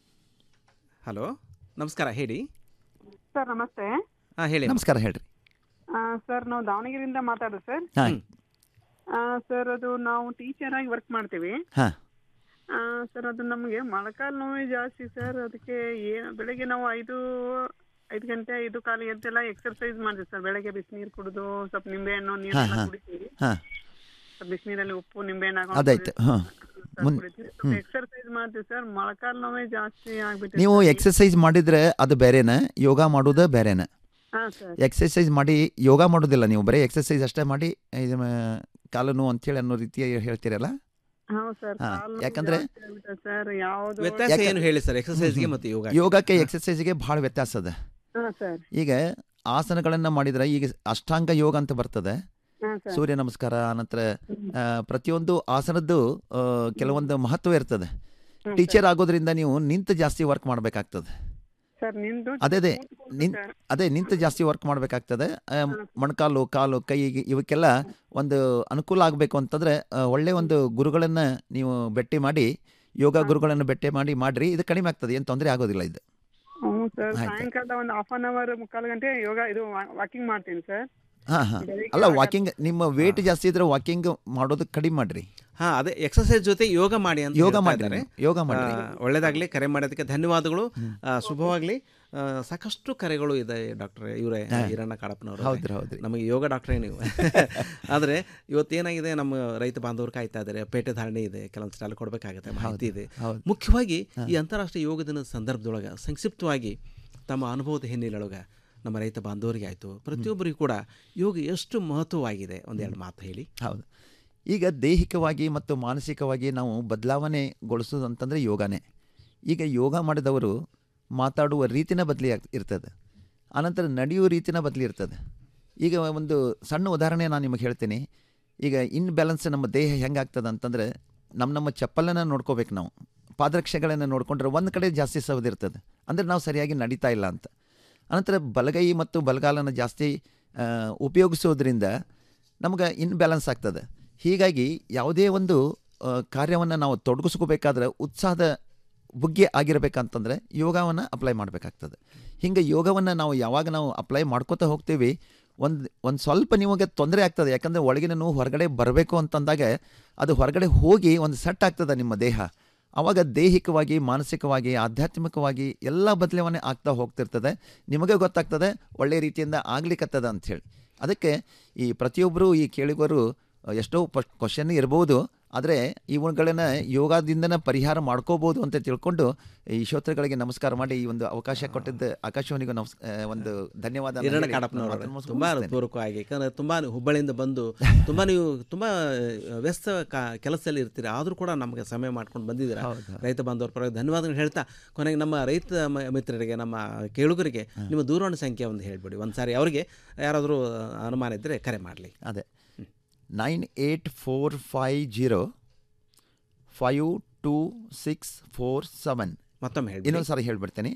ಹಲೋ ನಮಸ್ಕಾರ ಹೇಳಿ ಸರ್ ನಮಸ್ತೆ ಹಾ ಹೇಳಿ ನಮಸ್ಕಾರ ಹೇಳ್ರಿ ಸರ್ ನಾವು ದಾವಣಗೆರೆಯಿಂದ ಮಾತಾಡೋದು ಸರ್ ಹಾ ಸರ್ ಅದು ನಾವು ಟೀಚರ್ ಆಗಿ ವರ್ಕ್ ಮಾಡ್ತೀವಿ ಹಾ ಸರ್ ಅದು ನಮಗೆ ಮೊಳಕಾಲು ನೋವೇ ಜಾಸ್ತಿ ಸರ್ ಅದಕ್ಕೆ ಏನು ಬೆಳಗ್ಗೆ ನಾವು ಐದು ಐದು ಗಂಟೆ ಐದು ಕಾಲು ಎದ್ದೆಲ್ಲ ಎಕ್ಸರ್ಸೈಸ್ ಮಾಡ್ತೀವಿ ಸರ್ ಬೆಳಗ್ಗೆ ಬಿಸಿನೀರು ಕುಡಿದು ಸ್ವಲ್ಪ ನಿಂಬೆಹಣ್ಣು ಹಾ ನೀರೆಲ್ಲ ಹಾ ಕುಡಿತೀವಿ ಹಾ ಸ್ವಲ್ಪ ಬಿಸಿನೀರಲ್ಲಿ ಉಪ್ಪು ನಿಂಬೆಹಣ್ಣು ಅದಾಯ್ತು ಹಾ ಮುನ್ ಹ್ಮ್ ಎಕ್ಸರ್ಸೈಸ್ ಮಾಡ್ತೀವಿ ಸರ್ ಮೊಳಕಾಲು ನೋವೇ ಜಾಸ್ತಿ ಆಗ್ಬಿಟ್ಟಿದೆ ನೀವು ಎಕ್ಸಸೈಸ್ ಮಾಡಿದ್ರೆ ಅದು ಬೇರೆನ ಯೋಗ ಮಾಡೋದು ಬೇರೆನ ಹಾ ಸರ್ ಎಕ್ಸಸೈಸ್ ಮಾಡಿ ಯೋಗ ಮಾಡೋದಿಲ್ಲ ನೀವು ಬರೀ ಎಕ್ಸಸೈಸ್ ಅಷ್ಟೇ ಮಾಡಿ ಇದು ಮ- ಕಾಲು ನೋವು ಅಂತೇಳಿ ಅನ್ನೋ ರೀತಿ ಹೇಳ್ತೀರಲ್ಲ ಹೌದು ಸರ್ ಹಾ, ಕಾಲು ನೋವು ಯಾಕಂದ್ರೆ- ಜಾಸ್ತಿ ಆಗ್ಬಿಟ್ಟಿದೆ ಸರ್ ಯಾವುದು ವ್ಯತ್ಯಾಸ ಯಾಕೆ- ಏನು ಹೇಳಿ ಸರ್ ಎಕ್ಸರ್ಸೈಸ್ಗೆ ಹ್ಮ್. ಮತ್ತು ಯೋಗ ಯೋಗಕ್ಕೆ ಎಕ್ಸಸೈಸ್ಗೆ ಭಾಳ ವ್ಯತ್ಯಾಸ ಅದ ಹಾ ಸರ್ ಈಗ ಆಸನಗಳನ್ನು ಮಾಡಿದ್ರೆ ಈಗ ಅಷ್ಟಾಂಗ ಯೋಗ ಅಂತ ಬರ್ತದೆ ಹಾ ಸರ್ ಸೂರ್ಯ ನಮಸ್ಕಾರ ಅನಂತರ ಆ, ಪ್ರತಿಯೊಂದು ಆಸನದ್ದು ಆ, ಕೆಲವೊಂದು ಮಹತ್ವ ಇರ್ತದೆ ಹ್ಮ್ ಟೀಚರ್ ಆಗೋದ್ರಿಂದ ನೀವು ನಿಂತು ಜಾಸ್ತಿ ವರ್ಕ್ ಮಾಡಬೇಕಾಗ್ತದೆ ಸರ್ ನಿಮ್ದು ಅದೇ ಅದೇ ನಿನ್ ಅದೇ ನಿಂತು ಜಾಸ್ತಿ ವರ್ಕ್ ಮಾಡಬೇಕಾಗ್ತದೆ ಮೊಣಕಾಲು ಕಾಲು ಕೈ ಇವಕ್ಕೆಲ್ಲ ಒಂದು ಅನುಕೂಲ ಆಗಬೇಕು ಅಂತಂದ್ರೆ ಆ, ಒಳ್ಳೆ ಒಂದು ಗುರುಗಳನ್ನು ನೀವು ಭೇಟಿ ಮಾಡಿ ಯೋಗ ಗುರುಗಳನ್ನು ಭೇಟಿ ಮಾಡಿ ಮಾಡ್ರಿ ಇದು ಕಡಿಮೆ ಆಗ್ತದೆ ಏನು ತೊಂದರೆ ಆಗೋದಿಲ್ಲ ಇದು ಹ್ಞೂ ಸರ್ ಆಯ್ತು. ಸಾಯಂಕಾಲ ಒಂದು ಹಾಫ್ ಅನ್ ಅವರ್ ಮುಕ್ಕಾಲು ಗಂಟೆ ಯೋಗ ಇದು ವಾಕಿಂಗ್ ಮಾಡ್ತೀನಿ ಸರ್ ಹಾಂ ಹಾಂ ಅಲ್ಲ ವಾಕಿಂಗ್ ನಿಮ್ಮ ವೇಟ್ ಜಾಸ್ತಿ ಇದ್ರೆ ವಾಕಿಂಗ್ ಮಾಡೋದು ಕಡಿಮೆ ಮಾಡ್ರಿ ಹಾ ಅದೇ ಎಕ್ಸರ್ಸೈಸ್ ಜೊತೆ ಯೋಗ ಮಾಡಿ ಅಂತ ಯೋಗ ಹೇಳ್ತಾ ಮಾಡ್ರಿ ಇದ್ದಾರೆ. ನೀವು, ಯೋಗ ಮಾಡ್ರಿ. ಆ, ಒಳ್ಳೇದಾಗ್ಲಿ ಕರೆ ಮಾಡೋದಕ್ಕೆ ಧನ್ಯವಾದಗಳು ಆ, ಶುಭವಾಗ್ಲಿ ಆ, ಸಾಕಷ್ಟು ಕರೆಗಳು ಇದೆ ಡಾಕ್ಟರ್ ಇವರೇ ಹಾ. ಈರಣ್ಣ ಕಾಡಪ್ಪನವರು ಹೌದ್ರಿ, ಹೌದ್ರಿ. ನಮಗೆ ಯೋಗ ಡಾಕ್ಟ್ರೇ ನೀವು ಆದರೆ ಇವತ್ತೇನಾಗಿದೆ ನಮ್ಮ ರೈತ ಬಾಂಧವರು ಕಾಯ್ತಾ ಇದ್ದಾರೆ ಪೇಟೆ ಧಾರಣೆ ಇದೆ ಕೆಲವೊಂದು ಸ್ಟಾಲ್ ಕೊಡಬೇಕಾಗುತ್ತೆ ಮಾಹಿತಿ ಇದೆ ಹೌದು. ಮುಖ್ಯವಾಗಿ ಈ ಅಂತಾರಾಷ್ಟ್ರೀಯ ಯೋಗ ದಿನದ ಸಂದರ್ಭದೊಳಗೆ ಸಂಕ್ಷಿಪ್ತವಾಗಿ ತಮ್ಮ ಅನುಭವದ ಹಿನ್ನೆಲೆಯೊಳಗೆ ನಮ್ಮ ರೈತ ಬಾಂಧವರಿಗೆ ಆಯಿತು ಪ್ರತಿಯೊಬ್ಬರಿಗೂ ಕೂಡ ಯೋಗ ಎಷ್ಟು ಮಹತ್ವವಾಗಿದೆ ಒಂದೆರಡು ಮಾತು ಹೇಳಿ ಹೌದು ಈಗ ದೈಹಿಕವಾಗಿ ಮತ್ತು ಮಾನಸಿಕವಾಗಿ ನಾವು ಬದಲಾವಣೆಗೊಳಿಸೋದು ಅಂತಂದರೆ ಯೋಗನೇ ಈಗ ಯೋಗ ಮಾಡಿದವರು ಮಾತಾಡುವ ರೀತಿನ ಬದಲಿ ಆಗ್ ಇರ್ತದೆ ಆನಂತರ ನಡೆಯುವ ರೀತಿನ ಬದಲಿ ಇರ್ತದೆ ಈಗ ಒಂದು ಸಣ್ಣ ಉದಾಹರಣೆ ನಾನು ನಿಮಗೆ ಹೇಳ್ತೀನಿ ಈಗ ಇನ್ಬ್ಯಾಲೆನ್ಸ್ ನಮ್ಮ ದೇಹ ಹೆಂಗಾಗ್ತದೆ ಅಂತಂದರೆ ನಮ್ಮ ನಮ್ಮ ಚಪ್ಪಲನ್ನು ನೋಡ್ಕೋಬೇಕು ನಾವು ಪಾದರಕ್ಷೆಗಳನ್ನು ನೋಡಿಕೊಂಡ್ರೆ ಒಂದು ಕಡೆ ಜಾಸ್ತಿ ಸವದಿರ್ತದೆ ಅಂದರೆ ನಾವು ಸರಿಯಾಗಿ ನಡೀತಾ ಇಲ್ಲ ಅಂತ ಅನಂತರ ಬಲಗೈ ಮತ್ತು ಬಲಗಾಲನ್ನು ಜಾಸ್ತಿ ಆ, ಉಪಯೋಗಿಸೋದ್ರಿಂದ ನಮ್ಗೆ ಇನ್ಬ್ಯಾಲೆನ್ಸ್ ಆಗ್ತದೆ ಹೀಗಾಗಿ ಯಾವುದೇ ಒಂದು ಕಾರ್ಯವನ್ನು ನಾವು ತೊಡಗಿಸ್ಕೋಬೇಕಾದ್ರೆ ಉತ್ಸಾಹದ ಬುಗ್ಗೆ ಆಗಿರಬೇಕಂತಂದರೆ ಯೋಗವನ್ನು ಅಪ್ಲೈ ಮಾಡಬೇಕಾಗ್ತದೆ ಹಿಂಗೆ ಯೋಗವನ್ನು ನಾವು ಯಾವಾಗ ನಾವು ಅಪ್ಲೈ ಮಾಡ್ಕೋತಾ ಹೋಗ್ತೀವಿ ಒಂದು ಒಂದು ಸ್ವಲ್ಪ ನಿಮಗೆ ತೊಂದರೆ ಆಗ್ತದೆ ಯಾಕಂದರೆ ಒಳಗಿನ ನೋವು ಹೊರಗಡೆ ಬರಬೇಕು ಅಂತಂದಾಗ ಅದು ಹೊರಗಡೆ ಹೋಗಿ ಒಂದು ಸೆಟ್ ಆಗ್ತದೆ ನಿಮ್ಮ ದೇಹ ಆವಾಗ ದೈಹಿಕವಾಗಿ ಮಾನಸಿಕವಾಗಿ ಆಧ್ಯಾತ್ಮಿಕವಾಗಿ ಎಲ್ಲ ಬದಲಾವಣೆ ಆಗ್ತಾ ಹೋಗ್ತಿರ್ತದೆ ನಿಮಗೆ ಗೊತ್ತಾಗ್ತದೆ ಒಳ್ಳೆ ರೀತಿಯಿಂದ ಆಗ್ಲಿಕ್ಕತ್ತದ ಅಂಥೇಳಿ ಅದಕ್ಕೆ ಈ ಪ್ರತಿಯೊಬ್ಬರು ಈ ಕೇಳಿಗರು ಎಷ್ಟೋ ಕ್ವಶನ್ ಇರ್ಬೋದು ಆದರೆ ಇವುಗಳನ್ನ ಯೋಗದಿಂದನೇ ಪರಿಹಾರ ಮಾಡ್ಕೋಬೋದು ಅಂತ ತಿಳ್ಕೊಂಡು ಈ ಶ್ರೋತೃಗಳಿಗೆ ನಮಸ್ಕಾರ ಮಾಡಿ ಈ ಒಂದು ಅವಕಾಶ ಕೊಟ್ಟಿದ್ದ ಆಕಾಶವಾಣಿಗೂ ನಮಸ್ ಆ, ಒಂದು ಧನ್ಯವಾದ ಹಿರಣ್ಣ ಕಾಡಪ್ಪನವರು ತುಂಬ ಹೃತ್ಪೂರ್ವಕವಾಗಿ ಯಾಕಂದರೆ ತುಂಬ ನೀವು ಹುಬ್ಬಳ್ಳಿಯಿಂದ ಬಂದು ತುಂಬ ನೀವು ತುಂಬ ವ್ಯಸ್ತ ಕಾ ಕೆಲಸದಲ್ಲಿ ಇರ್ತೀರಿ ಆದರೂ ಕೂಡ ನಮಗೆ ಸಮಯ ಮಾಡ್ಕೊಂಡು ಬಂದಿದ್ದೀರಾ ರೈತ ಬಾಂಧವರ ಪರವಾಗಿ ಧನ್ಯವಾದಗಳು ಹೇಳ್ತಾ ಕೊನೆಗೆ ನಮ್ಮ ರೈತ ಮ- ಮಿತ್ರರಿಗೆ ನಮ್ಮ ಕೇಳುಗರಿಗೆ ನಿಮ್ಮ ದೂರವಾಣಿ ಸಂಖ್ಯೆ ಒಂದು ಹೇಳಿಬಿಡಿ ಒಂದು ಸಾರಿ ಅವರಿಗೆ ಯಾರಾದರೂ ಅನುಮಾನ ಇದ್ದರೆ ಕರೆ ಮಾಡಲಿ ಅದೇ nine eight four five zero five two six four seven ಮತ್ತೊಮ್ಮೆ ಹೇಳ್ಬಿಡಿ. ಇನ್ನೊಂದು ಸಾರಿ ಹೇಳ್ಬಿಡ್ತೀನಿ